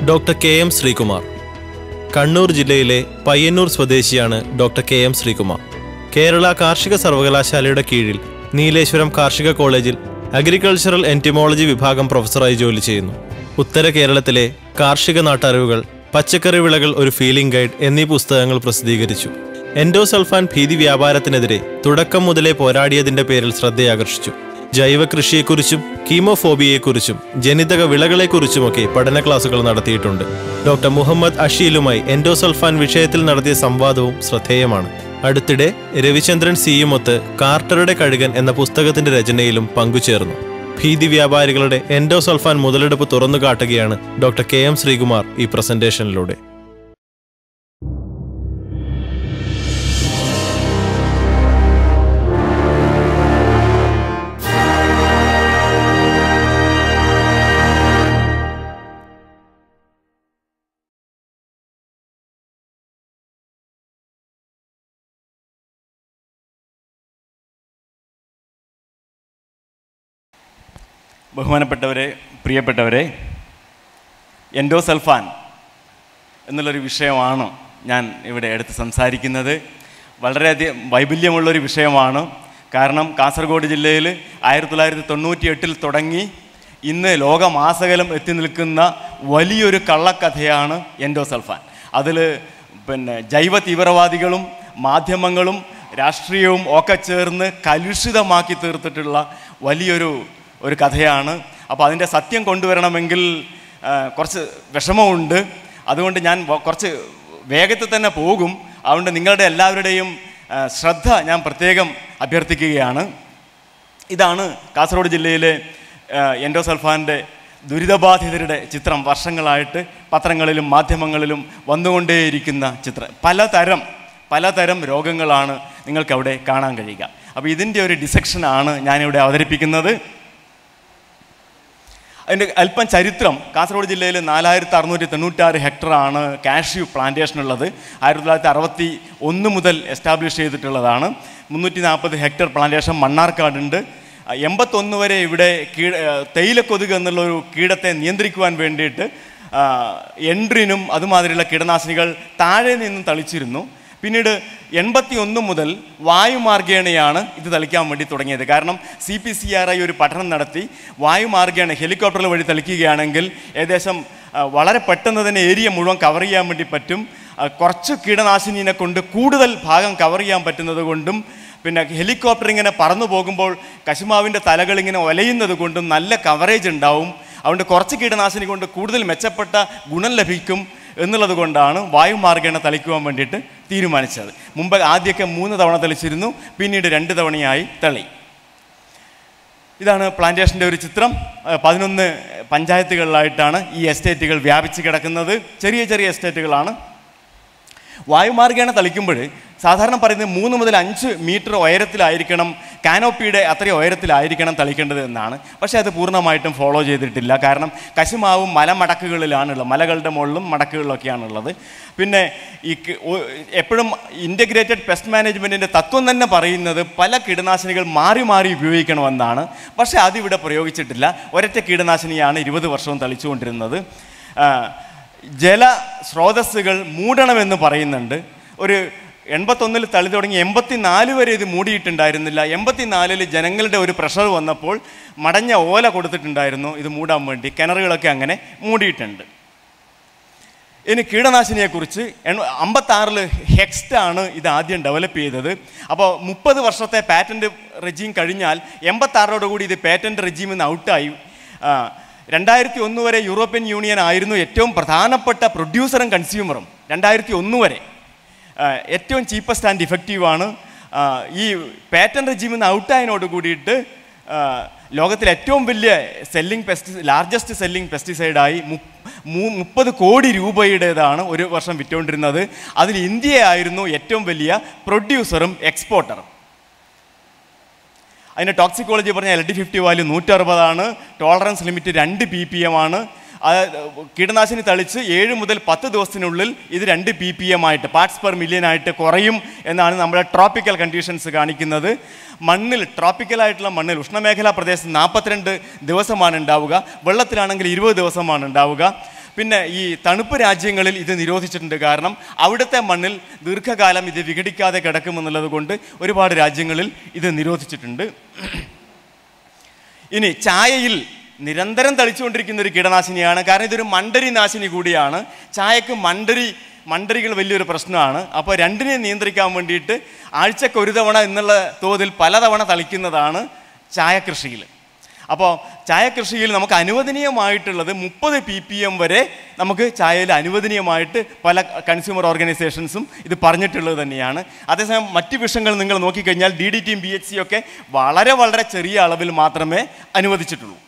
Doctor K M Sreekumar Kannur ജില്ലയിലെ പയ്യന്നൂർ സ്വദേശിയാണ് doctor K M Sreekumar Kerala കാർഷിക സർവകലാശാലയുടെ കീഴിൽ നീലേശ്വരം കാർഷിക കോളേജിൽ അഗ്രികൾച്ചറൽ എൻറ്റിമോളജി വിഭാഗം പ്രൊഫസറായി ജോലി ചെയ്യുന്നു ഉത്തര കേരളത്തിലെ കാർഷിക നാട്ടറിവുകൾ പച്ചക്കറി വിളകൾ ഒരു ഫീലിംഗ് ഗൈഡ് എന്നീ പുസ്തകങ്ങൾ പ്രസിദ്ധീകരിച്ചു എൻഡോസൾഫാൻ ഭീതി വ്യാപാരത്തിനെതിരെ തുടക്കം മുതലേ പോരാടിയതിന്റെ പേരിൽ ശ്രദ്ധയാകർഷിച്ചു ജൈവ കൃഷിയെക്കുറിച്ചും കീമോഫോബിയയെക്കുറിച്ചും ജനിതക വിളകളെക്കുറിച്ചുമൊക്കെ പഠന ക്ലാസുകൾ നടത്തിയിട്ടുണ്ട് ഡോക്ടർ മുഹമ്മദ് അഷീലുമായി എൻഡോസൾഫാൻ വിഷയത്തിൽ നടത്തിയ സംവാദവും ശ്രദ്ധേയമാണ് അടുത്തിടെ രവിചന്ദ്രൻ സിയുമൊത്ത് കാർട്ടറുടെ കഴുകൻ എന്ന പുസ്തകത്തിന്റെ രചനയിലും പങ്കുചേർന്നു ഭീതി വ്യാപാരികളുടെ എൻഡോസൾഫാൻ മുതലെടുപ്പ് തുറന്നു കാട്ടുകയാണ് ഡോക്ടർ കെ എം ശ്രീകുമാർ ഈ പ്രസന്റേഷനിലൂടെ ബഹുമാനപ്പെട്ടവരെ പ്രിയപ്പെട്ടവരെ എൻഡോസൾഫാൻ എന്നുള്ളൊരു വിഷയമാണ് ഞാൻ ഇവിടെ എടുത്ത് സംസാരിക്കുന്നത് വളരെയധികം വൈപുല്യമുള്ളൊരു വിഷയമാണ് കാരണം കാസർഗോഡ് ജില്ലയിൽ ആയിരത്തി തൊള്ളായിരത്തി തൊണ്ണൂറ്റി എട്ടിൽ തുടങ്ങി ഇന്ന് ലോകമാസകലം എത്തി നിൽക്കുന്ന വലിയൊരു കള്ളക്കഥയാണ് എൻഡോസൾഫാൻ അതിൽ പിന്നെ ജൈവ തീവ്രവാദികളും മാധ്യമങ്ങളും രാഷ്ട്രീയവും ഒക്കെ ചേർന്ന് കലുഷിതമാക്കി തീർത്തിട്ടുള്ള വലിയൊരു ഒരു കഥയാണ് അപ്പോൾ അതിൻ്റെ സത്യം കൊണ്ടുവരണമെങ്കിൽ ആ, കുറച്ച് വിഷമമുണ്ട് അതുകൊണ്ട് ഞാൻ വ- കുറച്ച് വേഗത്തിൽ തന്നെ പോകും അതുകൊണ്ട് നിങ്ങളുടെ എല്ലാവരുടെയും ആ, ശ്രദ്ധ ഞാൻ പ്രത്യേകം അഭ്യർത്ഥിക്കുകയാണ് ഇതാണ് കാസർഗോഡ് ജില്ലയിലെ ആ, എൻഡോസൾഫാൻ്റെ ദുരിതബാധിതരുടെ ചിത്രം വർഷങ്ങളായിട്ട് പത്രങ്ങളിലും മാധ്യമങ്ങളിലും വന്നുകൊണ്ടേയിരിക്കുന്ന ചിത്രം പലതരം പലതരം രോഗങ്ങളാണ് നിങ്ങൾക്ക് അവിടെ കാണാൻ കഴിയുക അപ്പോൾ ഇതിൻ്റെ ഒരു ഡിസെക്ഷനാണ് ഞാനിവിടെ അവതരിപ്പിക്കുന്നത് അതിൻ്റെ അല്പം ചരിത്രം കാസർഗോഡ് ജില്ലയിൽ നാലായിരത്തി അറുന്നൂറ്റി തൊണ്ണൂറ്റാറ് ഹെക്ടറാണ് കാഷ്യൂ പ്ലാന്റേഷൻ ഉള്ളത് ആയിരത്തി തൊള്ളായിരത്തി അറുപത്തി ഒന്ന് മുതൽ എസ്റ്റാബ്ലിഷ് ചെയ്തിട്ടുള്ളതാണ് മുന്നൂറ്റി നാൽപ്പത് ഹെക്ടർ പ്ലാന്റേഷൻ മണ്ണാർക്കാടുണ്ട് എൺപത്തൊന്ന് വരെ ഇവിടെ കീഴ തേയിലക്കൊതുക് എന്നുള്ളൊരു കീടത്തെ നിയന്ത്രിക്കുവാൻ വേണ്ടിയിട്ട് ആ, എൻട്രിനും അതുമാതിരിയുള്ള കീടനാശിനികൾ താഴെ നിന്നും തളിച്ചിരുന്നു പിന്നീട് എൺപത്തി ഒന്ന് മുതൽ വായുമാർഗേണയാണ് ഇത് തളിക്കാൻ വേണ്ടി തുടങ്ങിയത് കാരണം C P C R I ഒരു പഠനം നടത്തി വായുമാർഗേണ ഹെലികോപ്റ്ററിൽ വഴി തളിക്കുകയാണെങ്കിൽ ഏകദേശം ആ, വളരെ പെട്ടെന്ന് തന്നെ ഏരിയ മുഴുവൻ കവർ ചെയ്യാൻ വേണ്ടി പറ്റും ആ, കുറച്ച് കീടനാശിനിനെ കൊണ്ട് കൂടുതൽ ഭാഗം കവർ ചെയ്യാൻ പറ്റുന്നത് കൊണ്ടും പിന്നെ ഹെലികോപ്റ്റർ ഇങ്ങനെ പറന്നു പോകുമ്പോൾ കശുമാവിൻ്റെ തലകൾ ഇങ്ങനെ ഒലയുന്നത് കൊണ്ടും നല്ല കവറേജ് ഉണ്ടാവും അതുകൊണ്ട് കുറച്ച് കീടനാശിനി കൊണ്ട് കൂടുതൽ മെച്ചപ്പെട്ട ഗുണം ലഭിക്കും എന്നുള്ളത് കൊണ്ടാണ് വായുമാർഗേണ തളിക്കുവാൻ വേണ്ടിയിട്ട് തീരുമാനിച്ചത് മുമ്പ് ആദ്യമൊക്കെ മൂന്ന് തവണ തളിച്ചിരുന്നു പിന്നീട് രണ്ട് തവണയായി തളി ഇതാണ് പ്ലാന്റേഷൻ്റെ ഒരു ചിത്രം ആ, പതിനൊന്ന് പഞ്ചായത്തുകളിലായിട്ടാണ് ഈ എസ്റ്റേറ്റുകൾ വ്യാപിച്ച് കിടക്കുന്നത് ചെറിയ ചെറിയ എസ്റ്റേറ്റുകളാണ് വായുമാർഗേണ തളിക്കുമ്പോൾ സാധാരണ പറയുന്നത് മൂന്ന് മുതൽ അഞ്ച് മീറ്റർ ഉയരത്തിലായിരിക്കണം കാനോപ്പിയുടെ അത്രയും ഉയരത്തിലായിരിക്കണം തളിക്കേണ്ടത് എന്നാണ് പക്ഷേ അത് പൂർണ്ണമായിട്ടും ഫോളോ ചെയ്തിട്ടില്ല കാരണം കശുമാവും മലമടക്കുകളിലാണുള്ളത് മലകളുടെ മുകളിലും മടക്കുകളിലൊക്കെയാണുള്ളത് പിന്നെ ഈ കി- ഒ- എപ്പോഴും ഇൻ്റഗ്രേറ്റഡ് പെസ്റ്റ് മാനേജ്മെൻറ്റിൻ്റെ തത്വം തന്നെ പറയുന്നത് പല കീടനാശിനികൾ മാറി മാറി ഉപയോഗിക്കണമെന്നാണ് പക്ഷേ അതിവിടെ പ്രയോഗിച്ചിട്ടില്ല ഒരൊറ്റ കീടനാശിനിയാണ് ഇരുപത് വർഷവും തളിച്ചുകൊണ്ടിരുന്നത് ആ, ജല സ്രോതസ്സുകൾ മൂടണമെന്ന് പറയുന്നുണ്ട് ഒരു എൺപത്തൊന്നിൽ തള്ളി തുടങ്ങി എൺപത്തിനാല് വരെ ഇത് മൂടിയിട്ടുണ്ടായിരുന്നില്ല എൺപത്തിനാലിൽ ജനങ്ങളുടെ ഒരു പ്രഷർ വന്നപ്പോൾ മടഞ്ഞ ഓല കൊടുത്തിട്ടുണ്ടായിരുന്നു ഇത് മൂടാൻ വേണ്ടി കിണറുകളൊക്കെ അങ്ങനെ മൂടിയിട്ടുണ്ട് ഇനി കീടനാശിനിയെക്കുറിച്ച് അമ്പത്താറിൽ ഹെക്സ്റ്റ് ആണ് ഇത് ആദ്യം ഡെവലപ്പ് ചെയ്തത് അപ്പോൾ മുപ്പത് വർഷത്തെ പാറ്റൻറ്റ് റെജീം കഴിഞ്ഞാൽ എൺപത്താറോടുകൂടി ഇത് പാറ്റൻറ്റ് റെജീമിൽ നിന്ന് ഔട്ടായി ആ, രണ്ടായിരത്തി ഒന്ന് വരെ യൂറോപ്യൻ യൂണിയൻ ആയിരുന്നു ഏറ്റവും പ്രധാനപ്പെട്ട പ്രൊഡ്യൂസറും കൺസ്യൂമറും രണ്ടായിരത്തി ഒന്ന് വരെ ആ, ഏറ്റവും ചീപ്പസ്റ്റ് ആൻഡ് ഇഫക്റ്റീവാണ് ഈ പാറ്റൻറ്റ് റെജീമിൽ നിന്ന് ഔട്ടായതിനോട് കൂടിയിട്ട് ആ, ലോകത്തിലെ ഏറ്റവും വലിയ സെല്ലിംഗ് പെസ്റ്റി ലാർജസ്റ്റ് സെല്ലിംഗ് പെസ്റ്റിസൈഡായി മുപ്പത് കോടി രൂപയുടേതാണ് ഒരു വർഷം വിറ്റുകൊണ്ടിരുന്നത് അതിൽ ഇന്ത്യയായിരുന്നു ഏറ്റവും വലിയ പ്രൊഡ്യൂസറും എക്സ്പോർട്ടറും അതിൻ്റെ ടോക്സിക്കോളജി പറഞ്ഞാൽ എൽ ഡി ഫിഫ്റ്റി വാല്യൂ നൂറ്ററുപതാണ് ടോളറൻസ് ലിമിറ്റ് രണ്ട് പി പി എം ആണ് അത് കീടനാശിനി തളിച്ച് ഏഴ് മുതൽ പത്ത് ദിവസത്തിനുള്ളിൽ ഇത് രണ്ട് പി പി എം ആയിട്ട് പാർട്സ് പെർ മില്യൺ ആയിട്ട് കുറയും എന്നാണ് നമ്മുടെ ട്രോപ്പിക്കൽ കണ്ടീഷൻസ് കാണിക്കുന്നത് മണ്ണിൽ ട്രോപ്പിക്കലായിട്ടുള്ള മണ്ണിൽ ഉഷ്ണമേഖലാ പ്രദേശത്ത് നാൽപ്പത്തിരണ്ട് ദിവസമാണ് ഉണ്ടാവുക വെള്ളത്തിലാണെങ്കിൽ ഇരുപത് ദിവസമാണ് ഉണ്ടാവുക പിന്നെ ഈ തണുപ്പ് രാജ്യങ്ങളിൽ ഇത് നിരോധിച്ചിട്ടുണ്ട് കാരണം അവിടുത്തെ മണ്ണിൽ ദീർഘകാലം ഇത് വിഘടിക്കാതെ കിടക്കുമെന്നുള്ളത് കൊണ്ട് ഒരുപാട് രാജ്യങ്ങളിൽ ഇത് നിരോധിച്ചിട്ടുണ്ട് ഇനി ചായയിൽ നിരന്തരം തളിച്ചുകൊണ്ടിരിക്കുന്ന ഒരു കീടനാശിനിയാണ് കാരണം ഇതൊരു മണ്ടരി നാശിനി കൂടിയാണ് ചായക്ക് മണ്ടരി മണ്ടരികൾ വലിയൊരു പ്രശ്നമാണ് അപ്പോൾ രണ്ടിനെ നിയന്ത്രിക്കാൻ വേണ്ടിയിട്ട് ആഴ്ചക്ക് ഒരു തവണ എന്നുള്ള തോതിൽ പലതവണ തളിക്കുന്നതാണ് ചായ കൃഷിയിൽ അപ്പോൾ ചായ കൃഷിയിൽ നമുക്ക് അനുവദനീയമായിട്ടുള്ളത് മുപ്പത് പി പി എം വരെ നമുക്ക് ചായയിൽ അനുവദനീയമായിട്ട് പല കൺസ്യൂമർ ഓർഗനൈസേഷൻസും ഇത് പറഞ്ഞിട്ടുള്ളത് തന്നെയാണ് അതേസമയം മറ്റ് വിഷയങ്ങൾ നിങ്ങൾ നോക്കിക്കഴിഞ്ഞാൽ ഡി ഡി ടിയും ബി എച്ച് സി ഒക്കെ വളരെ വളരെ ചെറിയ അളവിൽ മാത്രമേ അനുവദിച്ചിട്ടുള്ളൂ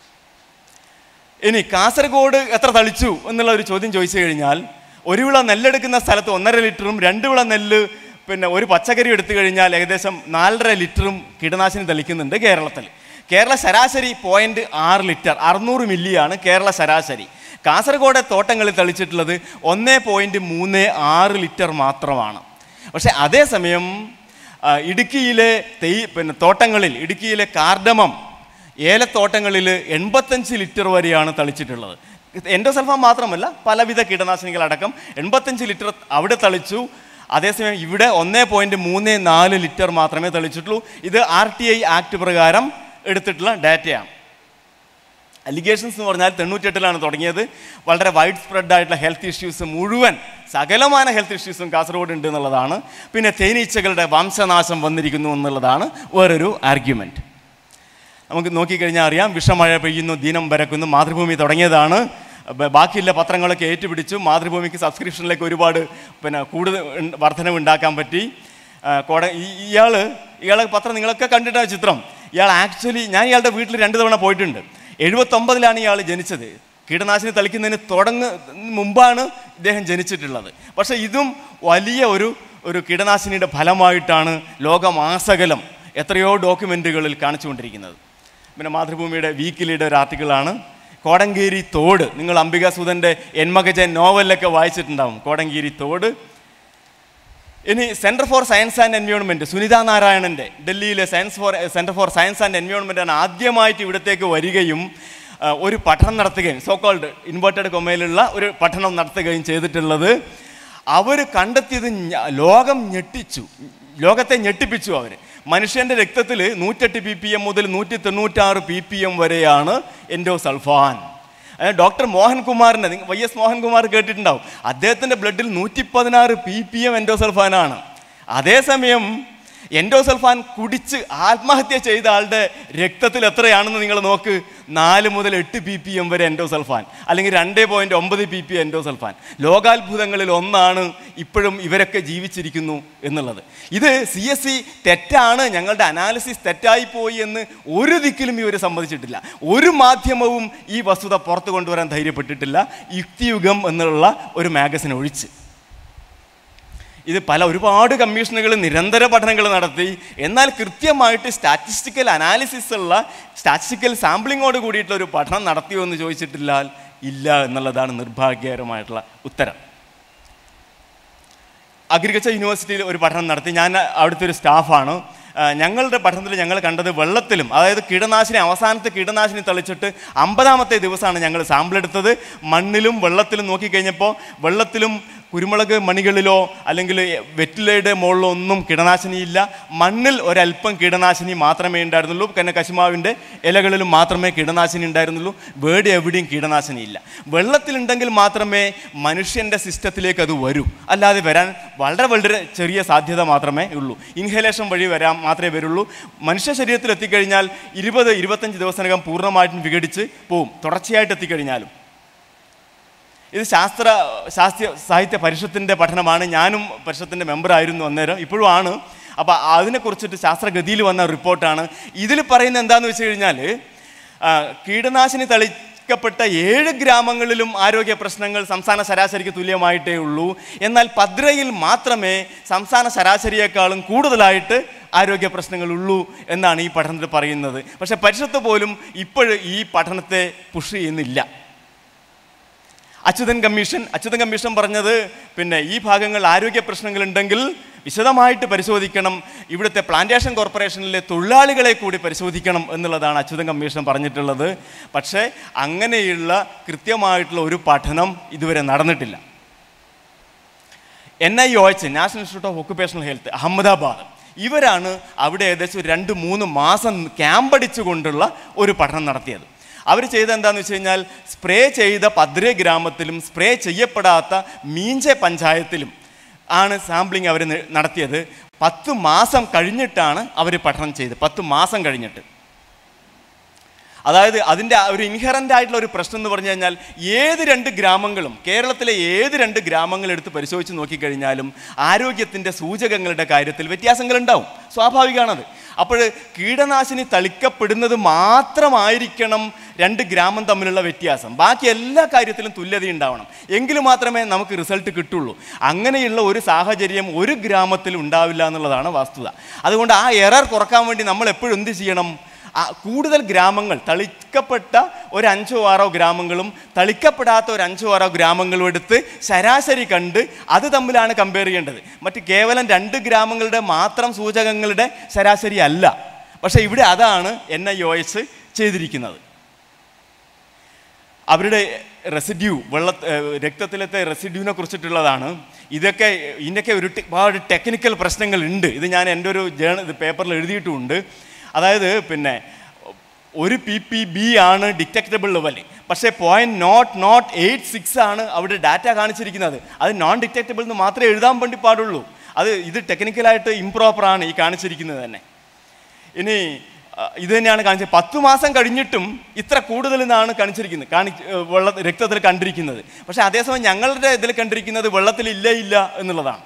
ഇനി കാസർഗോഡ് എത്ര തളിച്ചു എന്നുള്ള ഒരു ചോദ്യം ചോദിച്ചു കഴിഞ്ഞാൽ ഒരു വിള നെല്ലെടുക്കുന്ന സ്ഥലത്ത് ഒന്നര ലിറ്ററും രണ്ട് വിള നെല്ല് പിന്നെ ഒരു പച്ചക്കറി എടുത്തു കഴിഞ്ഞാൽ ഏകദേശം നാലര ലിറ്ററും കീടനാശിനി തളിക്കുന്നുണ്ട് കേരളത്തിൽ കേരള ശരാശരി പോയിന്റ് ആറ് ലിറ്റർ അറുന്നൂറ് മില്ലിയാണ് കേരള ശരാശരി കാസർഗോഡ് തോട്ടങ്ങളിൽ തളിച്ചിട്ടുള്ളത് ഒന്ന് പോയിന്റ് മൂന്ന് ആറ് ലിറ്റർ മാത്രമാണ് പക്ഷേ അതേസമയം ആ, ഇടുക്കിയിലെ തെയ് പിന്നെ തോട്ടങ്ങളിൽ ഇടുക്കിയിലെ കാർഡമം ഏലത്തോട്ടങ്ങളിൽ എൺപത്തഞ്ച് ലിറ്റർ വരെയാണ് തളിച്ചിട്ടുള്ളത് എൻഡോസൾഫാൻ മാത്രമല്ല പലവിധ കീടനാശിനികളടക്കം എൺപത്തഞ്ച് ലിറ്റർ അവിടെ തളിച്ചു അതേസമയം ഇവിടെ ഒന്നേ പോയിൻറ്റ് മൂന്ന് നാല് ലിറ്റർ മാത്രമേ തളിച്ചിട്ടുള്ളൂ ഇത് ആർ ടി ഐ ആക്ട് പ്രകാരം എടുത്തിട്ടുള്ള ഡാറ്റയാണ് അലിഗേഷൻസ് എന്ന് പറഞ്ഞാൽ തൊണ്ണൂറ്റെട്ടിലാണ് തുടങ്ങിയത് വളരെ വൈഡ് സ്പ്രെഡ് ആയിട്ടുള്ള ഹെൽത്ത് ഇഷ്യൂസ് മുഴുവൻ സകലമാന ഹെൽത്ത് ഇഷ്യൂസും കാസർഗോഡ് ഉണ്ട് എന്നുള്ളതാണ് പിന്നെ തേനീച്ചകളുടെ വംശനാശം വന്നിരിക്കുന്നു എന്നുള്ളതാണ് വേറൊരു ആർഗ്യുമെൻറ്റ് നമുക്ക് നോക്കിക്കഴിഞ്ഞാൽ അറിയാം വിഷമഴ പെയ്യുന്നു ദീനം പരക്കുന്നു മാതൃഭൂമി തുടങ്ങിയതാണ് ബ- ബാക്കിയുള്ള പത്രങ്ങളൊക്കെ ഏറ്റുപിടിച്ചു മാതൃഭൂമിക്ക് സബ്സ്ക്രിപ്ഷനിലേക്ക് ഒരുപാട് പിന്നെ കൂടുതൽ ഉൺ- വർധനവ് ഉണ്ടാക്കാൻ പറ്റി ആ, കോട ഈ- ഇയാൾ ഇയാളെ പത്രം നിങ്ങളൊക്കെ കണ്ടിട്ടാ ചിത്രം ഇയാൾ ആക്ച്വലി ഞാൻ ഇയാളുടെ വീട്ടിൽ രണ്ട് തവണ പോയിട്ടുണ്ട് എഴുപത്തൊമ്പതിലാണ് ഇയാൾ ജനിച്ചത് കീടനാശിനി തളിക്കുന്നതിന് തുടങ്ങ മുമ്പാണ് ഇദ്ദേഹം ജനിച്ചിട്ടുള്ളത് പക്ഷേ ഇതും വലിയ ഒരു ഒരു കീടനാശിനിയുടെ ഫലമായിട്ടാണ് ലോകമാസകലം എത്രയോ ഡോക്യുമെൻറ്റുകളിൽ കാണിച്ചുകൊണ്ടിരിക്കുന്നത് പിന്നെ മാതൃഭൂമിയുടെ വീക്കിലിയുടെ ഒരു ആർട്ടിക്കിളാണ് കോടങ്കേരി തോട് നിങ്ങൾ അംബിക സുധൻ്റെ എന്മകജൻ നോവലിലൊക്കെ വായിച്ചിട്ടുണ്ടാവും കോടങ്കേരി തോട് ഇനി centre for science and environment Sunita നാരായണൻ്റെ ഡൽഹിയിലെ science for centre for science and എൻവയോൺമെൻറ്റാണ് ആദ്യമായിട്ട് ഇവിടത്തേക്ക് വരികയും ആ, ഒരു പഠനം നടത്തുകയും സോ കോൾഡ് ഇൻവേർട്ടഡ് കൊമയിലുള്ള ഒരു പഠനം നടത്തുകയും ചെയ്തിട്ടുള്ളത് അവർ കണ്ടെത്തിയത് ഞ- ലോകം ഞെട്ടിച്ചു ലോകത്തെ ഞെട്ടിപ്പിച്ചു അവർ മനുഷ്യൻ്റെ രക്തത്തിൽ നൂറ്റെട്ട് പി പി എം മുതൽ നൂറ്റി തൊണ്ണൂറ്റാറ് പി പി എം വരെയാണ് എൻഡോസൾഫാൻ അതായത് ഡോക്ടർ മോഹൻകുമാറിൻ്റെ നിങ്ങൾ വൈ എസ് മോഹൻകുമാർ കേട്ടിട്ടുണ്ടാവും അദ്ദേഹത്തിൻ്റെ ബ്ലഡിൽ നൂറ്റി പതിനാറ് പി പി എം എൻഡോസൾഫാനാണ് അതേസമയം എൻഡോസൾഫാൻ കുടിച്ച് ആത്മഹത്യ ചെയ്ത ആളുടെ രക്തത്തിൽ എത്രയാണെന്ന് നിങ്ങൾ നോക്ക് നാല് മുതൽ എട്ട് പി പി എം വരെ എൻഡോസൾഫാൻ അല്ലെങ്കിൽ രണ്ട് പോയിൻറ്റ് ഒമ്പത് പി പി എൻഡോസൾഫാൻ ലോകാത്ഭുതങ്ങളിൽ ഒന്നാണ് ഇപ്പോഴും ഇവരൊക്കെ ജീവിച്ചിരിക്കുന്നു എന്നുള്ളത് ഇത് സി എസ് സി തെറ്റാണ് ഞങ്ങളുടെ അനാലിസിസ് തെറ്റായിപ്പോയി എന്ന് ഒരു ദിക്കിലും ഇവർ സമ്മതിച്ചിട്ടില്ല ഒരു മാധ്യമവും ഈ വസ്തുത പുറത്തു കൊണ്ടുവരാൻ ധൈര്യപ്പെട്ടിട്ടില്ല യുക്തിയുഗം എന്നുള്ള ഒരു മാഗസിൻ ഒഴിച്ച് ഇത് പല ഒരുപാട് കമ്മീഷനുകൾ നിരന്തര പഠനങ്ങൾ നടത്തി എന്നാൽ കൃത്യമായിട്ട് സ്റ്റാറ്റിസ്റ്റിക്കൽ അനാലിസിസ് ഉള്ള സ്റ്റാറ്റിസ്റ്റിക്കൽ സാമ്പിളിങ്ങോട് കൂടിയിട്ടുള്ള ഒരു പഠനം നടത്തിയോ എന്ന് ചോദിച്ചിട്ടില്ല ഇല്ല എന്നുള്ളതാണ് നിർഭാഗ്യകരമായിട്ടുള്ള ഉത്തരം അഗ്രികൾച്ചർ യൂണിവേഴ്സിറ്റിയിൽ ഒരു പഠനം നടത്തി ഞാൻ അവിടുത്തെ ഒരു സ്റ്റാഫാണ് ആ, ഞങ്ങളുടെ പഠനത്തിൽ ഞങ്ങൾ കണ്ടത് വെള്ളത്തിലും അതായത് കീടനാശിനി അവസാനത്തെ കീടനാശിനി തളിച്ചിട്ട് അമ്പതാമത്തെ ദിവസമാണ് ഞങ്ങൾ സാമ്പിൾ എടുത്തത് മണ്ണിലും വെള്ളത്തിലും നോക്കിക്കഴിഞ്ഞപ്പോൾ വെള്ളത്തിലും കുരുമുളക് മണികളിലോ അല്ലെങ്കിൽ വെറ്റിലയുടെ മുകളിലോ ഒന്നും കീടനാശിനിയില്ല മണ്ണിൽ ഒരല്പം കീടനാശിനി മാത്രമേ ഉണ്ടായിരുന്നുള്ളൂ പിന്നെ കശുമാവിൻ്റെ ഇലകളിലും മാത്രമേ കീടനാശിനി ഉണ്ടായിരുന്നുള്ളൂ വേടി എവിടെയും കീടനാശിനിയില്ല വെള്ളത്തിലുണ്ടെങ്കിൽ മാത്രമേ മനുഷ്യൻ്റെ സിസ്റ്റത്തിലേക്ക് അത് വരൂ അല്ലാതെ വരാൻ വളരെ വളരെ ചെറിയ സാധ്യത മാത്രമേ ഉള്ളൂ ഇൻഹലേഷൻ വഴി വരാൻ മാത്രമേ വരുള്ളൂ മനുഷ്യ ശരീരത്തിൽ എത്തിക്കഴിഞ്ഞാൽ ഇരുപത് ഇരുപത്തഞ്ച് ദിവസത്തിനകം പൂർണ്ണമായിട്ടും വിഘടിച്ച് പോവും തുടർച്ചയായിട്ട് എത്തിക്കഴിഞ്ഞാലും ഇത് ശാസ്ത്ര ശാസ്ത്രീയ സാഹിത്യ പരിഷത്തിൻ്റെ പഠനമാണ് ഞാനും പരിഷത്തിൻ്റെ മെമ്പറായിരുന്നു അന്നേരം ഇപ്പോഴും ആണ് അപ്പോൾ അതിനെക്കുറിച്ചിട്ട് ശാസ്ത്രഗതിയിൽ വന്ന റിപ്പോർട്ടാണ് ഇതിൽ പറയുന്നത് എന്താണെന്ന് വെച്ച് കഴിഞ്ഞാൽ ആ, കീടനാശിനി തളിക്കപ്പെട്ട ഏഴ് ഗ്രാമങ്ങളിലും ആരോഗ്യ പ്രശ്നങ്ങൾ സംസ്ഥാന ശരാശരിക്ക് തുല്യമായിട്ടേ ഉള്ളൂ എന്നാൽ പദ്രയിൽ മാത്രമേ സംസ്ഥാന ശരാശരിയേക്കാളും കൂടുതലായിട്ട് ആരോഗ്യ പ്രശ്നങ്ങളുള്ളൂ എന്നാണ് ഈ പഠനത്തിൽ പറയുന്നത് പക്ഷേ പരിഷത്ത് പോലും ഇപ്പോഴും ഈ പഠനത്തെ പുഷ് ചെയ്യുന്നില്ല അച്യുതൻ കമ്മീഷൻ അച്യുതൻ കമ്മീഷൻ പറഞ്ഞത് പിന്നെ ഈ ഭാഗങ്ങളിൽ ആരോഗ്യ പ്രശ്നങ്ങളുണ്ടെങ്കിൽ വിശദമായിട്ട് പരിശോധിക്കണം ഇവിടുത്തെ പ്ലാന്റേഷൻ കോർപ്പറേഷനിലെ തൊഴിലാളികളെ കൂടി പരിശോധിക്കണം എന്നുള്ളതാണ് അച്യുതൻ കമ്മീഷൻ പറഞ്ഞിട്ടുള്ളത് പക്ഷേ അങ്ങനെയുള്ള കൃത്യമായിട്ടുള്ള ഒരു പഠനം ഇതുവരെ നടന്നിട്ടില്ല N I O H national institute of occupational health Ahmedabad ഇവരാണ് അവിടെ ഏകദേശം ഒരു രണ്ട് മൂന്ന് മാസം ക്യാമ്പ് അടിച്ചുകൊണ്ടുള്ള ഒരു പഠനം നടത്തിയത് അവർ ചെയ്ത എന്താണെന്ന് വെച്ച് കഴിഞ്ഞാൽ സ്പ്രേ ചെയ്ത പദ്രെ ഗ്രാമത്തിലും സ്പ്രേ ചെയ്യപ്പെടാത്ത മീഞ്ചെ പഞ്ചായത്തിലും ആണ് സാമ്പിളിംഗ് അവർ നടത്തിയത് പത്ത് മാസം കഴിഞ്ഞിട്ടാണ് അവർ പഠനം ചെയ്തത് പത്ത് മാസം കഴിഞ്ഞിട്ട് അതായത് അതിൻ്റെ ആ ഒരു ഇൻഹറൻ്റ് ആയിട്ടുള്ള ഒരു പ്രശ്നം എന്ന് പറഞ്ഞു കഴിഞ്ഞാൽ ഏത് രണ്ട് ഗ്രാമങ്ങളും കേരളത്തിലെ ഏത് രണ്ട് ഗ്രാമങ്ങൾ എടുത്ത് പരിശോധിച്ച് നോക്കിക്കഴിഞ്ഞാലും ആരോഗ്യത്തിൻ്റെ സൂചകങ്ങളുടെ കാര്യത്തിൽ വ്യത്യാസങ്ങളുണ്ടാവും സ്വാഭാവികമാണത് അപ്പോൾ കീടനാശിനി തളിക്കപ്പെടുന്നത് മാത്രമായിരിക്കണം രണ്ട് ഗ്രാമം തമ്മിലുള്ള വ്യത്യാസം ബാക്കി എല്ലാ കാര്യത്തിലും തുല്യത ഉണ്ടാവണം എങ്കിൽ മാത്രമേ നമുക്ക് റിസൾട്ട് കിട്ടുള്ളൂ അങ്ങനെയുള്ള ഒരു സാഹചര്യം ഒരു ഗ്രാമത്തിൽ ഉണ്ടാവില്ല എന്നുള്ളതാണ് വസ്തുത അതുകൊണ്ട് ആ എറർ കുറക്കാൻ വേണ്ടി നമ്മൾ എപ്പോഴും എന്ത് ചെയ്യണം ആ കൂടുതൽ ഗ്രാമങ്ങൾ തളിക്കപ്പെട്ട ഒരു അഞ്ചോ ആറോ ഗ്രാമങ്ങളും തളിക്കപ്പെടാത്ത ഒരു അഞ്ചോ ആറോ ഗ്രാമങ്ങളും എടുത്ത് ശരാശരി കണ്ട് അത് തമ്മിലാണ് കമ്പയർ ചെയ്യേണ്ടത് മറ്റ് കേവലം രണ്ട് ഗ്രാമങ്ങളുടെ മാത്രം സൂചകങ്ങളുടെ ശരാശരി അല്ല പക്ഷേ ഇവിടെ അതാണ് എൻ ഐ ഒ എസ് ചെയ്തിരിക്കുന്നത് അവരുടെ റെസിഡ്യൂ വെള്ള ഏഹ് രക്തത്തിലത്തെ റെസിഡ്യൂവിനെ കുറിച്ചിട്ടുള്ളതാണ് ഇതൊക്കെ ഇതിൻ്റെയൊക്കെ ഒരു ടെ- ഒരുപാട് ടെക്നിക്കൽ പ്രശ്നങ്ങളുണ്ട് ഇത് ഞാൻ എൻ്റെ ഒരു ജേണ ഇത് പേപ്പറിൽ എഴുതിയിട്ടുമുണ്ട് അതായത് പിന്നെ ഒരു പി പി ബി ആണ് ഡിറ്റക്റ്റബിൾ ലെവൽ പക്ഷേ point nought nought eight six ആണ് അവിടെ ഡാറ്റ കാണിച്ചിരിക്കുന്നത് അത് നോൺ ഡിറ്റക്റ്റബിൾ എന്ന് മാത്രമേ എഴുതാൻ വേണ്ടി പാടുള്ളൂ അത് ഇത് ടെക്നിക്കലായിട്ട് ഇംപ്രോപ്പറാണ് ഈ കാണിച്ചിരിക്കുന്നത് തന്നെ ഇനി അ, ഇത് തന്നെയാണ് കാണിച്ചത് പത്ത് മാസം കഴിഞ്ഞിട്ടും ഇത്ര കൂടുതൽ എന്നാണ് കാണിച്ചിരിക്കുന്നത് കാണി ഏ, വെള്ള രക്തത്തിൽ കണ്ടിരിക്കുന്നത് പക്ഷേ അതേസമയം ഞങ്ങളുടെ ഇതിൽ കണ്ടിരിക്കുന്നത് വെള്ളത്തിൽ ഇല്ല ഇല്ല എന്നുള്ളതാണ്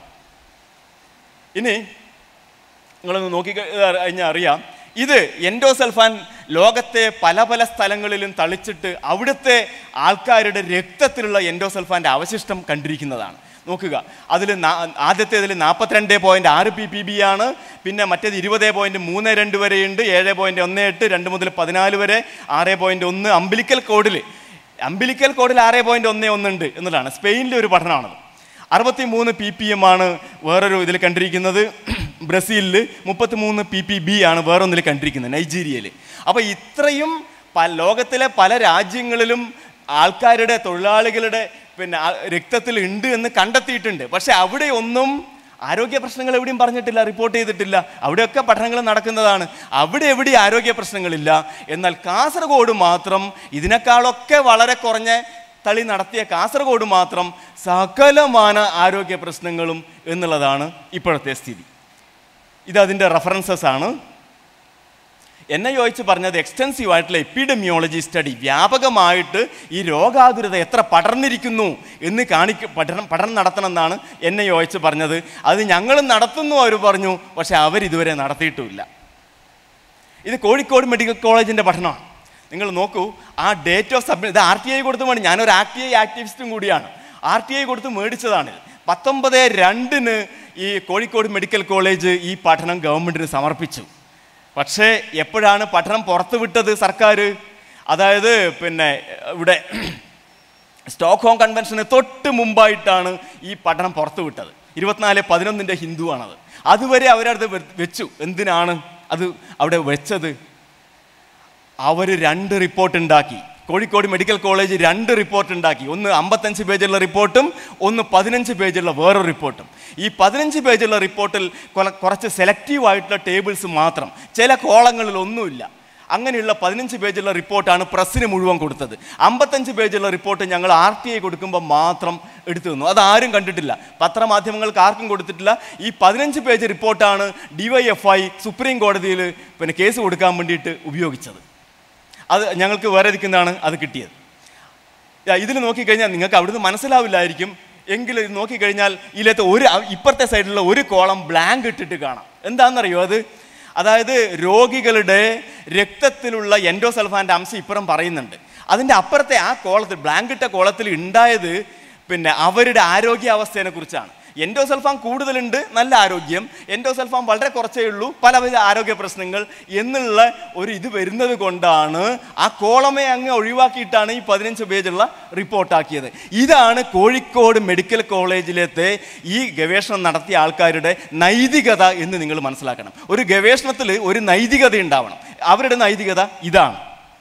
ഇനി നിങ്ങളൊന്ന് നോക്കി കഴിഞ്ഞാൽ അറിയാം ഇത് എൻഡോസൾഫാൻ ലോകത്തെ പല പല സ്ഥലങ്ങളിലും തളിച്ചിട്ട് അവിടുത്തെ ആൾക്കാരുടെ രക്തത്തിലുള്ള എൻഡോസൾഫാൻ്റെ അവശിഷ്ടം കണ്ടിരിക്കുന്നതാണ് നോക്കുക അതിൽ ആദ്യത്തേതിൽ നാൽപ്പത്തിരണ്ട് പോയിന്റ് ആറ് പി പി ബി ആണ് പിന്നെ മറ്റേത് ഇരുപത് പോയിന്റ് മൂന്ന് രണ്ട് വരെയുണ്ട് ഏഴ് പോയിന്റ് ഒന്ന് എട്ട് രണ്ട് മുതൽ പതിനാല് വരെ ആറ് പോയിന്റ് ഒന്ന് അംബിലിക്കൽ കോഡിൽ അംബിലിക്കൽ കോഡിൽ ആറ് പോയിന്റ് ഒന്ന് ഒന്നുണ്ട് എന്നുള്ളതാണ് സ്പെയിനിലെ ഒരു പഠനമാണത് അറുപത്തി മൂന്ന് പി പി എം ആണ് വേറൊരു ഇതിൽ കണ്ടിരിക്കുന്നത് ബ്രസീലിൽ മുപ്പത്തി മൂന്ന് പി പി ബി ആണ് വേറൊന്നിൽ കണ്ടിരിക്കുന്നത് നൈജീരിയയിൽ അപ്പോൾ ഇത്രയും പ ലോകത്തിലെ പല രാജ്യങ്ങളിലും ആൾക്കാരുടെ തൊഴിലാളികളുടെ പിന്നെ ആ രക്തത്തിൽ ഉണ്ട് എന്ന് കണ്ടെത്തിയിട്ടുണ്ട് പക്ഷെ അവിടെ ഒന്നും ആരോഗ്യ പ്രശ്നങ്ങൾ എവിടെയും പറഞ്ഞിട്ടില്ല റിപ്പോർട്ട് ചെയ്തിട്ടില്ല അവിടെയൊക്കെ പഠനങ്ങൾ നടക്കുന്നതാണ് അവിടെ എവിടെയും ആരോഗ്യ പ്രശ്നങ്ങളില്ല എന്നാൽ കാസർഗോഡ് മാത്രം ഇതിനേക്കാളൊക്കെ വളരെ കുറഞ്ഞ തളി നടത്തിയ കാസർഗോഡ് മാത്രം സകലമാന ആരോഗ്യ പ്രശ്നങ്ങളും എന്നുള്ളതാണ് ഇപ്പോഴത്തെ സ്ഥിതി ഇത് അതിൻ്റെ റെഫറൻസസ് ആണ് എന്നെ ചോദിച്ച് പറഞ്ഞത് എക്സ്റ്റൻസീവ് ആയിട്ടുള്ള എപ്പിഡമിയോളജി സ്റ്റഡി വ്യാപകമായിട്ട് ഈ രോഗാതുരത എത്ര പടർന്നിരിക്കുന്നു എന്ന് കാണിക്ക പഠനം പഠനം നടത്തണം എന്നാണ് എന്നെ ചോദിച്ച് പറഞ്ഞത് അത് ഞങ്ങളും നടത്തുന്നു അവർ പറഞ്ഞു പക്ഷെ അവരിതുവരെ നടത്തിയിട്ടുമില്ല ഇത് കോഴിക്കോട് മെഡിക്കൽ കോളേജിൻ്റെ പഠനമാണ് നിങ്ങൾ നോക്കൂ ആ ഡേറ്റ് ഓഫ് സബ്മിറ്റ് ഇത് ആർ ടി ഐ കൊടുത്ത് വേണം ഞാനൊരു ആർ ടി ഐ ആക്ടിവിസ്റ്റും കൂടിയാണ് ആർ ടി ഐ കൊടുത്ത് മേടിച്ചതാണ് പത്തൊമ്പത് രണ്ടിന് ഈ കോഴിക്കോട് മെഡിക്കൽ കോളേജ് ഈ പഠനം ഗവൺമെൻറ്റിന് സമർപ്പിച്ചു പക്ഷേ എപ്പോഴാണ് പഠനം പുറത്തുവിട്ടത് സർക്കാർ അതായത് പിന്നെ ഇവിടെ സ്റ്റോക്ക്ഹോം കൺവെൻഷന് തൊട്ട് മുമ്പായിട്ടാണ് ഈ പഠനം പുറത്തുവിട്ടത് ഇരുപത്തിനാല് പതിനൊന്നിൻ്റെ ഹിന്ദുവാണത് അതുവരെ അവരത് വെ- വെച്ചു എന്തിനാണ് അത് അവിടെ വെച്ചത് അവർ രണ്ട് റിപ്പോർട്ട് ഉണ്ടാക്കി കോഴിക്കോട് മെഡിക്കൽ കോളേജ് രണ്ട് റിപ്പോർട്ട് ഉണ്ടാക്കി ഒന്ന് അമ്പത്തഞ്ച് പേജുള്ള റിപ്പോർട്ടും ഒന്ന് പതിനഞ്ച് പേജുള്ള വേറൊരു റിപ്പോർട്ടും ഈ പതിനഞ്ച് പേജുള്ള റിപ്പോർട്ടിൽ കൊല- കുറച്ച് സെലക്റ്റീവ് ആയിട്ടുള്ള ടേബിൾസ് മാത്രം ചില കോളങ്ങളിൽ ഒന്നുമില്ല അങ്ങനെയുള്ള പതിനഞ്ച് പേജുള്ള റിപ്പോർട്ടാണ് പ്രസ്സിന് മുഴുവൻ കൊടുത്തത് അമ്പത്തഞ്ച് പേജുള്ള റിപ്പോർട്ട് ഞങ്ങൾ ആർ ടി ഐ കൊടുക്കുമ്പോൾ മാത്രം എടുത്തു തന്നു അത് ആരും കണ്ടിട്ടില്ല പത്രമാധ്യമങ്ങൾക്ക് ആർക്കും കൊടുത്തിട്ടില്ല ഈ പതിനഞ്ച് പേജ് റിപ്പോർട്ടാണ് ഡിവൈഎഫ്ഐ സുപ്രീം കോടതിയിൽ പിന്നെ കേസ് കൊടുക്കാൻ വേണ്ടിയിട്ട് ഉപയോഗിച്ചത് അത് ഞങ്ങൾക്ക് വേറെ ഇരിക്കുന്നതാണ് അത് കിട്ടിയത് ഇതിൽ നോക്കിക്കഴിഞ്ഞാൽ നിങ്ങൾക്ക് അവിടുന്ന് മനസ്സിലാവില്ലായിരിക്കും എങ്കിലും ഇത് നോക്കിക്കഴിഞ്ഞാൽ ഇതിലത്തെ ഒരു ഇപ്പുറത്തെ സൈഡിലുള്ള ഒരു കോളം ബ്ലാങ്ക് ഇട്ടിട്ട് കാണാം എന്താണെന്നറിയോ അത് അതായത് രോഗികളുടെ രക്തത്തിലുള്ള എൻഡോസൾഫാൻ്റെ അംശം ഇപ്പുറം പറയുന്നുണ്ട് അതിൻ്റെ അപ്പുറത്തെ ആ കോളത്തിൽ ബ്ലാങ്ക് ഇട്ട കോളത്തിൽ ഉണ്ടായത് പിന്നെ അവരുടെ ആരോഗ്യാവസ്ഥയെ കുറിച്ചാണ് എൻഡോസൾഫാൻ കൂടുതലുണ്ട് നല്ല ആരോഗ്യം എൻഡോസൾഫാൻ വളരെ കുറച്ചേ ഉള്ളൂ പലവിധ ആരോഗ്യ പ്രശ്നങ്ങൾ എന്നുള്ള ഒരു ഇത് വരുന്നത് കൊണ്ടാണ് ആ കോളമെ അങ്ങ് ഒഴിവാക്കിയിട്ടാണ് ഈ പതിനഞ്ച് പേജുള്ള റിപ്പോർട്ടാക്കിയത് ഇതാണ് കോഴിക്കോട് മെഡിക്കൽ കോളേജിലത്തെ ഈ ഗവേഷണം നടത്തിയ ആൾക്കാരുടെ നൈതികത എന്ന് നിങ്ങൾ മനസ്സിലാക്കണം ഒരു ഗവേഷണത്തിൽ ഒരു നൈതികത ഉണ്ടാവണം അവരുടെ നൈതികത ഇതാണ്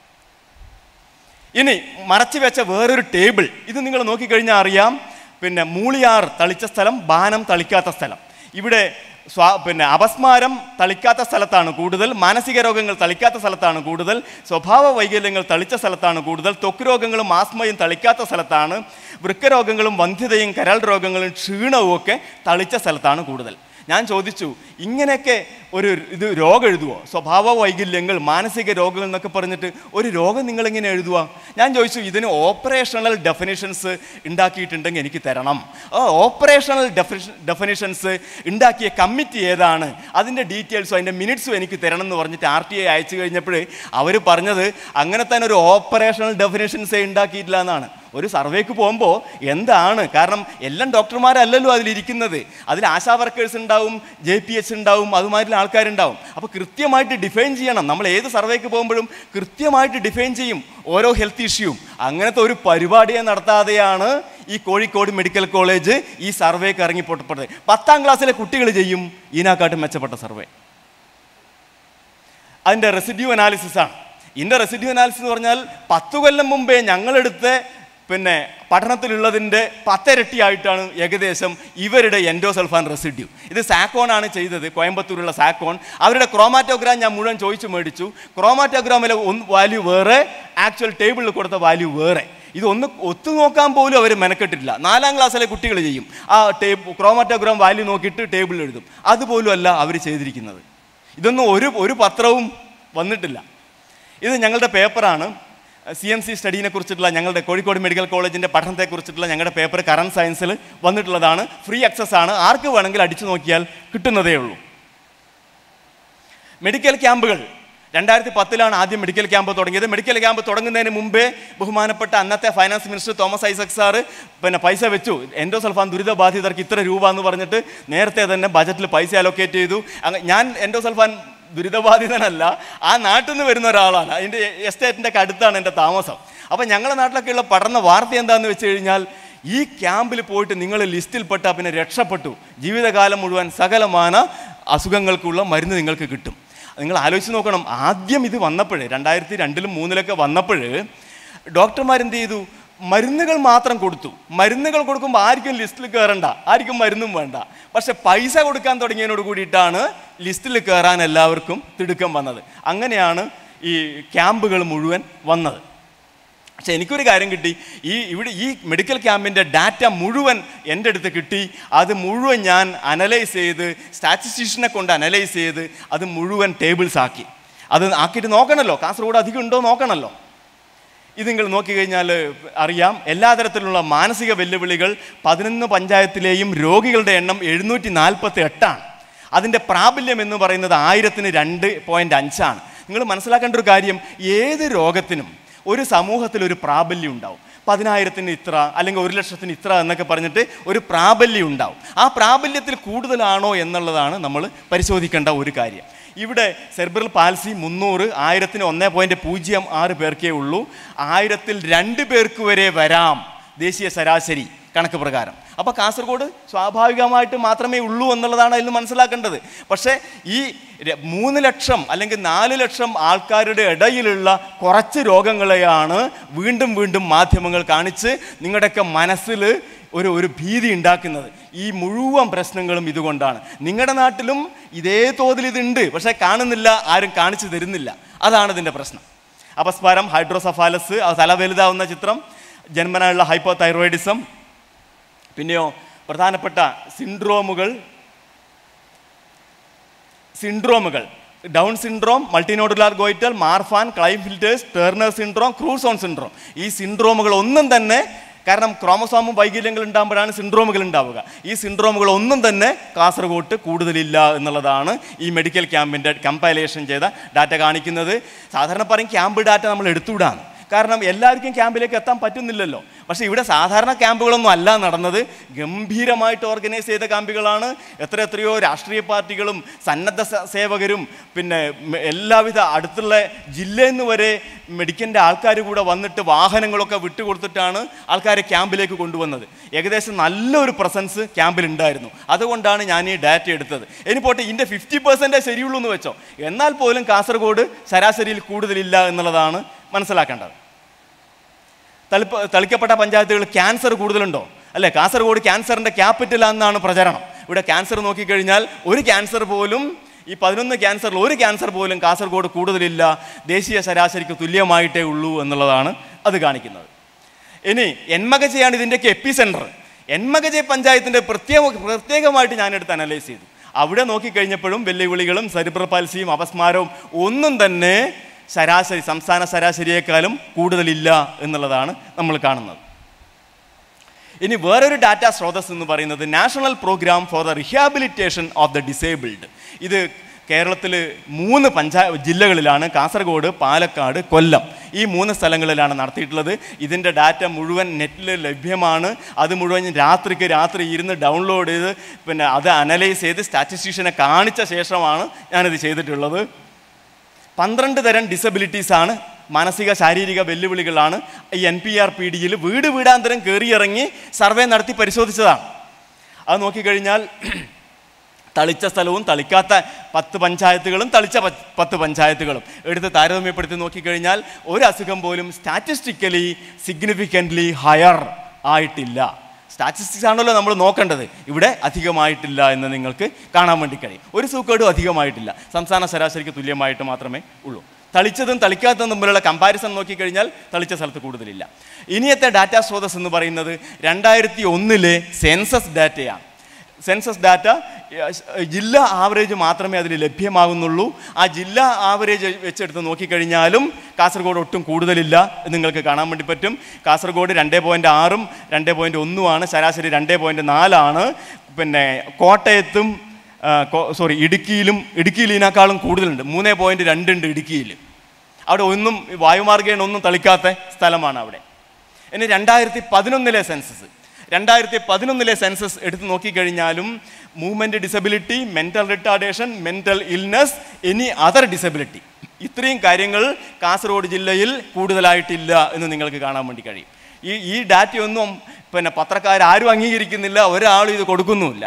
ഇനി മറച്ചു വെച്ച വേറൊരു ടേബിൾ ഇത് നിങ്ങൾ നോക്കിക്കഴിഞ്ഞാൽ അറിയാം പിന്നെ മൂളിയാർ തളിച്ച സ്ഥലം ബാനം തളിക്കാത്ത സ്ഥലം ഇവിടെ സ്വാ പിന്നെ അപസ്മാരം തളിക്കാത്ത സ്ഥലത്താണ് കൂടുതൽ മാനസിക രോഗങ്ങൾ തളിക്കാത്ത സ്ഥലത്താണ് കൂടുതൽ സ്വഭാവ വൈകല്യങ്ങൾ തളിച്ച സ്ഥലത്താണ് കൂടുതൽ ത്വക്ക് രോഗങ്ങളും ആസ്മയും തളിക്കാത്ത സ്ഥലത്താണ് വൃക്കരോഗങ്ങളും വന്ധ്യതയും കരൾ രോഗങ്ങളും ക്ഷീണവും ഒക്കെ തളിച്ച സ്ഥലത്താണ് കൂടുതൽ ഞാൻ ചോദിച്ചു ഇങ്ങനെയൊക്കെ ഒരു ഇത് രോഗം എഴുതുവോ സ്വഭാവ വൈകല്യങ്ങൾ മാനസിക രോഗങ്ങൾ എന്നൊക്കെ പറഞ്ഞിട്ട് ഒരു രോഗം നിങ്ങൾ എങ്ങനെ എഴുതുക ഞാൻ ചോദിച്ചു ഇതിന് ഓപ്പറേഷണൽ ഡെഫിനിഷൻസ് ഉണ്ടാക്കിയിട്ടുണ്ടെങ്കിൽ എനിക്ക് തരണം ആ ഓപ്പറേഷണൽ ഡെഫിനിഷൻ ഡെഫിനിഷൻസ് ഉണ്ടാക്കിയ കമ്മിറ്റി ഏതാണ് അതിൻ്റെ ഡീറ്റെയിൽസും അതിൻ്റെ മിനിറ്റ്സും എനിക്ക് തരണം എന്ന് പറഞ്ഞിട്ട് ആർ ടി ഐ അയച്ചു കഴിഞ്ഞപ്പോൾ അവർ പറഞ്ഞത് അങ്ങനെ തന്നെ ഒരു ഓപ്പറേഷണൽ ഡെഫിനിഷൻസേ ഉണ്ടാക്കിയിട്ടില്ല എന്നാണ് ഒരു സർവേക്ക് പോകുമ്പോൾ എന്താണ് കാരണം എല്ലാം ഡോക്ടർമാരല്ലല്ലോ അതിലിരിക്കുന്നത് അതിൽ ആശാ വർക്കേഴ്സ് ഉണ്ടാവും ജെ പി എച്ച് ഉണ്ടാവും അതുമായിട്ടുള്ള ആൾക്കാരുണ്ടാവും അപ്പോൾ കൃത്യമായിട്ട് ഡിഫൈൻ ചെയ്യണം നമ്മൾ ഏത് സർവേക്ക് പോകുമ്പോഴും കൃത്യമായിട്ട് ഡിഫൈൻ ചെയ്യും ഓരോ ഹെൽത്ത് ഇഷ്യൂവും അങ്ങനത്തെ ഒരു പരിപാടിയെ നടത്താതെയാണ് ഈ കോഴിക്കോട് മെഡിക്കൽ കോളേജ് ഈ സർവേക്ക് ഇറങ്ങി പൊട്ടപ്പെട്ടത് പത്താം ക്ലാസ്സിലെ കുട്ടികൾ ചെയ്യും ഇതിനെക്കാട്ടും മെച്ചപ്പെട്ട സർവേ അതിൻ്റെ റെസിഡ്യൂ അനാലിസിസ് ആണ് ഇതിൻ്റെ റെസിഡ്യൂ അനാലിസിസ് എന്ന് പറഞ്ഞാൽ പത്തു കൊല്ലം മുമ്പേ ഞങ്ങളെടുത്ത പിന്നെ പഠനത്തിലുള്ളതിൻ്റെ പത്തിരട്ടിയായിട്ടാണ് ഏകദേശം ഇവരുടെ എൻഡോസൾഫാൻ റെസിഡ്യൂ ഇത് സാക്കോൺ ആണ് ചെയ്തത് കോയമ്പത്തൂരുള്ള സാക്കോൺ അവരുടെ ക്രോമാറ്റോഗ്രാം ഞാൻ മുഴുവൻ ചോദിച്ചു മേടിച്ചു ക്രോമാറ്റോഗ്രാമിലെ ഒന്ന് വാല്യൂ വേറെ ആക്ച്വൽ ടേബിളിൽ കൊടുത്ത വാല്യൂ വേറെ ഇതൊന്ന് ഒത്തുനോക്കാൻ പോലും അവർ മെനക്കെട്ടിട്ടില്ല നാലാം ക്ലാസ്സിലെ കുട്ടികൾ ചെയ്യും ആ ടേബ് ക്രോമാറ്റോഗ്രാം വാല്യൂ നോക്കിയിട്ട് ടേബിളിൽ എഴുതും അതുപോലും അല്ല അവർ ചെയ്തിരിക്കുന്നത് ഇതൊന്നും ഒരു ഒരു പത്രവും വന്നിട്ടില്ല ഇത് ഞങ്ങളുടെ പേപ്പറാണ് സി എം സി സ്റ്റഡീനെ കുറിച്ചിട്ടുള്ള ഞങ്ങളുടെ കോഴിക്കോട് മെഡിക്കൽ കോളേജിൻ്റെ പഠനത്തെക്കുറിച്ചിട്ടുള്ള ഞങ്ങളുടെ പേപ്പർ കറണ്ട് സയൻസിൽ വന്നിട്ടുള്ളതാണ് ഫ്രീ ആക്സസ് ആണ് ആർക്ക് വേണമെങ്കിൽ അടിച്ചു നോക്കിയാൽ കിട്ടുന്നതേ ഉള്ളൂ മെഡിക്കൽ ക്യാമ്പുകൾ രണ്ടായിരത്തി പത്തിലാണ് ആദ്യം മെഡിക്കൽ ക്യാമ്പ് തുടങ്ങിയത് മെഡിക്കൽ ക്യാമ്പ് തുടങ്ങുന്നതിന് മുമ്പേ ബഹുമാനപ്പെട്ട അന്നത്തെ finance minister Thomas Isaac sir പിന്നെ പൈസ വെച്ചു എൻഡോസൾഫാൻ ദുരിതബാധിതർക്ക് ഇത്ര രൂപ എന്ന് പറഞ്ഞിട്ട് നേരത്തെ തന്നെ ബജറ്റിൽ പൈസ അലോക്കേറ്റ് ചെയ്തു അങ്ങ് ഞാൻ എൻഡോസൾഫാൻ ദുരിതബാധിതനല്ല ആ നാട്ടിൽ നിന്ന് വരുന്ന ഒരാളാണ് അതിൻ്റെ എസ്റ്റേറ്റിൻ്റെ ഒക്കെ അടുത്താണ് എൻ്റെ താമസം അപ്പോൾ ഞങ്ങളുടെ നാട്ടിലൊക്കെയുള്ള പഠന വാർത്ത എന്താണെന്ന് വെച്ച് കഴിഞ്ഞാൽ ഈ ക്യാമ്പിൽ പോയിട്ട് നിങ്ങൾ ലിസ്റ്റിൽപ്പെട്ടാൽ പിന്നെ രക്ഷപ്പെട്ടു ജീവിതകാലം മുഴുവൻ സകലമാന അസുഖങ്ങൾക്കുള്ള മരുന്ന് നിങ്ങൾക്ക് കിട്ടും നിങ്ങൾ ആലോചിച്ച് നോക്കണം ആദ്യം ഇത് വന്നപ്പോഴേ രണ്ടായിരത്തി രണ്ടിലും മൂന്നിലൊക്കെ വന്നപ്പോൾ ഡോക്ടർമാരെന്ത് ചെയ്തു മരുന്നുകൾ മാത്രം കൊടുത്തു മരുന്നുകൾ കൊടുക്കുമ്പോൾ ആർക്കും ലിസ്റ്റിൽ കയറണ്ട ആർക്കും മരുന്നും വേണ്ട പക്ഷെ പൈസ കൊടുക്കാൻ തുടങ്ങിയതിനോട് കൂടിയിട്ടാണ് ലിസ്റ്റിൽ കയറാൻ എല്ലാവർക്കും തിടുക്കം വന്നത് അങ്ങനെയാണ് ഈ ക്യാമ്പുകൾ മുഴുവൻ വന്നത് പക്ഷെ എനിക്കൊരു കാര്യം കിട്ടി ഈ ഇവിടെ ഈ മെഡിക്കൽ ക്യാമ്പിൻ്റെ ഡാറ്റ മുഴുവൻ എൻ്റെ അടുത്ത് കിട്ടി അത് മുഴുവൻ ഞാൻ അനലൈസ് ചെയ്ത് സ്റ്റാറ്റിസ്റ്റീഷ്യനെ കൊണ്ട് അനലൈസ് ചെയ്ത് അത് മുഴുവൻ ടേബിൾസ് ആക്കി അത് ആക്കിയിട്ട് നോക്കണമല്ലോ കാസർഗോഡ് അധികം ഉണ്ടോ നോക്കണമല്ലോ ഇത് നിങ്ങൾ നോക്കിക്കഴിഞ്ഞാൽ അറിയാം എല്ലാ തരത്തിലുള്ള മാനസിക വെല്ലുവിളികൾ പതിനൊന്ന് പഞ്ചായത്തിലെയും രോഗികളുടെ എണ്ണം എഴുന്നൂറ്റി നാൽപ്പത്തി എട്ടാണ് അതിൻ്റെ പ്രാബല്യം എന്ന് പറയുന്നത് ആയിരത്തിന് രണ്ട് പോയിൻ്റ് അഞ്ചാണ് നിങ്ങൾ മനസ്സിലാക്കേണ്ട ഒരു കാര്യം ഏത് രോഗത്തിനും ഒരു സമൂഹത്തിൽ ഒരു പ്രാബല്യം ഉണ്ടാവും പതിനായിരത്തിന് ഇത്ര അല്ലെങ്കിൽ ഒരു ലക്ഷത്തിന് ഇത്ര എന്നൊക്കെ പറഞ്ഞിട്ട് ഒരു പ്രാബല്യം ഉണ്ടാവും ആ പ്രാബല്യത്തിൽ കൂടുതലാണോ എന്നുള്ളതാണ് നമ്മൾ പരിശോധിക്കേണ്ട ഒരു കാര്യം ഇവിടെ സെർബ്രൽ പാൽസി മുന്നൂറ് ആയിരത്തിന് ഒന്നേ പോയിൻറ്റ് പൂജ്യം ആറ് പേർക്കേ ഉള്ളൂ ആയിരത്തിൽ രണ്ട് പേർക്ക് വരെ വരാം ദേശീയ ശരാശരി കണക്ക് പ്രകാരം അപ്പോൾ കാസർഗോഡ് സ്വാഭാവികമായിട്ട് മാത്രമേ ഉള്ളൂ എന്നുള്ളതാണ് അതിൽ മനസ്സിലാക്കേണ്ടത് പക്ഷേ ഈ ര- മൂന്ന് ലക്ഷം അല്ലെങ്കിൽ നാല് ലക്ഷം ആൾക്കാരുടെ ഇടയിലുള്ള കുറച്ച് രോഗങ്ങളെയാണ് വീണ്ടും വീണ്ടും മാധ്യമങ്ങൾ കാണിച്ച് നിങ്ങളുടെയൊക്കെ മനസ്സിൽ ഒരു ഒരു ഭീതി ഉണ്ടാക്കുന്നത് ഈ മുഴുവൻ പ്രശ്നങ്ങളും ഇതുകൊണ്ടാണ് നിങ്ങളുടെ നാട്ടിലും ഇതേ തോതിൽ ഇതുണ്ട് പക്ഷേ കാണുന്നില്ല ആരും കാണിച്ചു തരുന്നില്ല അതാണ് ഇതിൻ്റെ പ്രശ്നം അപസ്മാരം ഹൈഡ്രോസഫാലസ് അത് തല വലുതാവുന്ന ചിത്രം ജന്മനായുള്ള ഹൈപ്പോ തൈറോയിഡിസം പിന്നെയോ പ്രധാനപ്പെട്ട സിൻഡ്രോമുകൾ സിൻഡ്രോമുകൾ Down syndrome multinodular goitre Marfan Klinefelter's Turner syndrome Crouzon syndrome ഈ സിൻഡ്രോമുകൾ ഒന്നും തന്നെ കാരണം ക്രോമസോമും വൈകല്യങ്ങൾ ഉണ്ടാകുമ്പോഴാണ് സിൻഡ്രോമുകൾ ഉണ്ടാവുക ഈ സിൻഡ്രോമുകൾ ഒന്നും തന്നെ കാസർഗോട്ട് കൂടുതലില്ല എന്നുള്ളതാണ് ഈ മെഡിക്കൽ ക്യാമ്പിൻ്റെ കമ്പൈലേഷൻ ചെയ്ത ഡാറ്റ കാണിക്കുന്നത് സാധാരണ പറയും ക്യാമ്പ് ഡാറ്റ നമ്മൾ എടുത്തുവിടാണ് കാരണം എല്ലാവർക്കും ക്യാമ്പിലേക്ക് എത്താൻ പറ്റുന്നില്ലല്ലോ പക്ഷേ ഇവിടെ സാധാരണ ക്യാമ്പുകളൊന്നും അല്ല നടന്നത് ഗംഭീരമായിട്ട് ഓർഗനൈസ് ചെയ്ത ക്യാമ്പുകളാണ് എത്ര എത്രയോ രാഷ്ട്രീയ പാർട്ടികളും സന്നദ്ധ സ- സേവകരും പിന്നെ മ- എല്ലാവിധ അടുത്തുള്ള ജില്ലയിൽ നിന്ന് വരെ മെഡിക്കലിൻ്റെ ആൾക്കാർ കൂടെ വന്നിട്ട് വാഹനങ്ങളൊക്കെ വിട്ടുകൊടുത്തിട്ടാണ് ആൾക്കാരെ ക്യാമ്പിലേക്ക് കൊണ്ടുവന്നത് ഏകദേശം നല്ലൊരു പ്രസൻസ് ക്യാമ്പിൽ ഉണ്ടായിരുന്നു അതുകൊണ്ടാണ് ഞാൻ ഈ ഡാറ്റ എടുത്തത് ഇനി പോട്ടെ ഇതിൻ്റെ ഫിഫ്റ്റി പെർസെൻറ്റേ ശരിയുള്ളൂ എന്ന് വെച്ചോ എന്നാൽ പോലും കാസർഗോഡ് ശരാശരിയിൽ കൂടുതലില്ല എന്നുള്ളതാണ് മനസ്സിലാക്കേണ്ടത് തളിപ്പ തളിക്കപ്പെട്ട പഞ്ചായത്തുകൾ ക്യാൻസർ കൂടുതലുണ്ടോ അല്ലേ കാസർഗോഡ് ക്യാൻസറിൻ്റെ ക്യാപിറ്റലാണെന്നാണ് പ്രചരണം ഇവിടെ ക്യാൻസർ നോക്കിക്കഴിഞ്ഞാൽ ഒരു ക്യാൻസർ പോലും ഈ പതിനൊന്ന് ക്യാൻസറിൽ ഒരു ക്യാൻസർ പോലും കാസർഗോഡ് കൂടുതലില്ല ദേശീയ ശരാശരിക്ക് തുല്യമായിട്ടേ ഉള്ളൂ എന്നുള്ളതാണ് അത് കാണിക്കുന്നത് ഇനി എൻമകജയാണ് ഇതിൻ്റെയൊക്കെ എപ്പി സെൻറ്റർ എൻമകജെ പഞ്ചായത്തിൻ്റെ പ്രത്യേക പ്രത്യേകമായിട്ട് ഞാനെടുത്ത് അനലൈസ് ചെയ്തു അവിടെ നോക്കിക്കഴിഞ്ഞപ്പോഴും വെല്ലുവിളികളും സെറിബ്രപാൽസിയും അപസ്മാരവും ഒന്നും തന്നെ ശരാശരി സംസ്ഥാന ശരാശരിയേക്കാളും കൂടുതലില്ല എന്നുള്ളതാണ് നമ്മൾ കാണുന്നത് ഇനി വേറൊരു ഡാറ്റ സ്രോതസ് എന്ന് പറയുന്നത് national programme for the rehabilitation of the disabled ഇത് കേരളത്തിൽ മൂന്ന് പഞ്ചായ ജില്ലകളിലാണ് കാസർഗോഡ് പാലക്കാട് കൊല്ലം ഈ മൂന്ന് സ്ഥലങ്ങളിലാണ് നടത്തിയിട്ടുള്ളത് ഇതിൻ്റെ ഡാറ്റ മുഴുവൻ നെറ്റിൽ ലഭ്യമാണ് അത് മുഴുവൻ രാത്രിക്ക് രാത്രി ഇരുന്ന് ഡൗൺലോഡ് ചെയ്ത് പിന്നെ അത് അനലൈസ് ചെയ്ത് സ്റ്റാറ്റിസ്റ്റീഷ്യനെ കാണിച്ച ശേഷമാണ് ഞാനിത് ചെയ്തിട്ടുള്ളത് പന്ത്രണ്ട് തരം ഡിസബിലിറ്റീസ് ആണ് മാനസിക ശാരീരിക വെല്ലുവിളികളാണ് ഈ എൻ പി ആർ പി ഡിയിൽ വീട് വീടാന്തരം കയറിയിറങ്ങി സർവേ നടത്തി പരിശോധിച്ചതാണ് അത് നോക്കിക്കഴിഞ്ഞാൽ തളിച്ച സ്ഥലവും തളിക്കാത്ത പത്ത് പഞ്ചായത്തുകളും തളിച്ച പ- പത്ത് പഞ്ചായത്തുകളും എടുത്ത് താരതമ്യപ്പെടുത്തി നോക്കിക്കഴിഞ്ഞാൽ ഒരു അസുഖം പോലും സ്റ്റാറ്റിസ്റ്റിക്കലി സിഗ്നിഫിക്കൻ്റ്ലി ഹയർ ആയിട്ടില്ല സ്റ്റാറ്റിസ്റ്റിക്സ് ആണല്ലോ നമ്മൾ നോക്കേണ്ടത് ഇവിടെ അധികമായിട്ടില്ല എന്ന് നിങ്ങൾക്ക് കാണാൻ വേണ്ടി കഴിയും ഒരു സൂക്കേടും അധികമായിട്ടില്ല സംസ്ഥാന ശരാശരിക്ക് തുല്യമായിട്ട് മാത്രമേ ഉള്ളൂ തളിച്ചതും തളിക്കാത്തതും തമ്മിലുള്ള കമ്പാരിസൺ നോക്കിക്കഴിഞ്ഞാൽ തളിച്ച സ്ഥലത്ത് കൂടുതലില്ല ഇനിയത്തെ ഡാറ്റ സ്രോതസ് എന്ന് പറയുന്നത് രണ്ടായിരത്തി ഒന്നിലെ സെൻസസ് ഡാറ്റയാണ് സെൻസസ് ഡാറ്റ ജില്ലാ ആവറേജ് മാത്രമേ അതിൽ ലഭ്യമാകുന്നുള്ളൂ ആ ജില്ലാ ആവറേജ് വെച്ചെടുത്ത് നോക്കിക്കഴിഞ്ഞാലും കാസർഗോഡ് ഒട്ടും കൂടുതലില്ല എന്ന് നിങ്ങൾക്ക് കാണാൻ വേണ്ടി പറ്റും കാസർഗോഡ് രണ്ട് പോയിൻറ്റ് ആറും രണ്ട് പോയിൻറ്റ് ഒന്നുമാണ് ശരാശരി രണ്ട് പോയിൻറ്റ് നാലാണ് പിന്നെ കോട്ടയത്തും സോറി ഇടുക്കിയിലും ഇടുക്കിയിൽ ഇതിനേക്കാളും കൂടുതലുണ്ട് മൂന്ന് പോയിൻറ്റ് രണ്ടുണ്ട് ഇടുക്കിയിൽ അവിടെ ഒന്നും വായുമാർഗേണ ഒന്നും തളിക്കാത്ത സ്ഥലമാണ് അവിടെ ഇനി രണ്ടായിരത്തി പതിനൊന്നിലെ സെൻസസ് രണ്ടായിരത്തി പതിനൊന്നിലെ സെൻസസ് എടുത്ത് നോക്കിക്കഴിഞ്ഞാലും movement disability mental retardation mental illness any other disability ഇത്രയും കാര്യങ്ങൾ കാസർഗോഡ് ജില്ലയിൽ കൂടുതലായിട്ടില്ല എന്ന് നിങ്ങൾക്ക് കാണാൻ വേണ്ടി കഴിയും ഈ ഈ ഡാറ്റയൊന്നും പിന്നെ പത്രക്കാരും അംഗീകരിക്കുന്നില്ല ഒരാളും ഇത് കൊടുക്കുന്നുമില്ല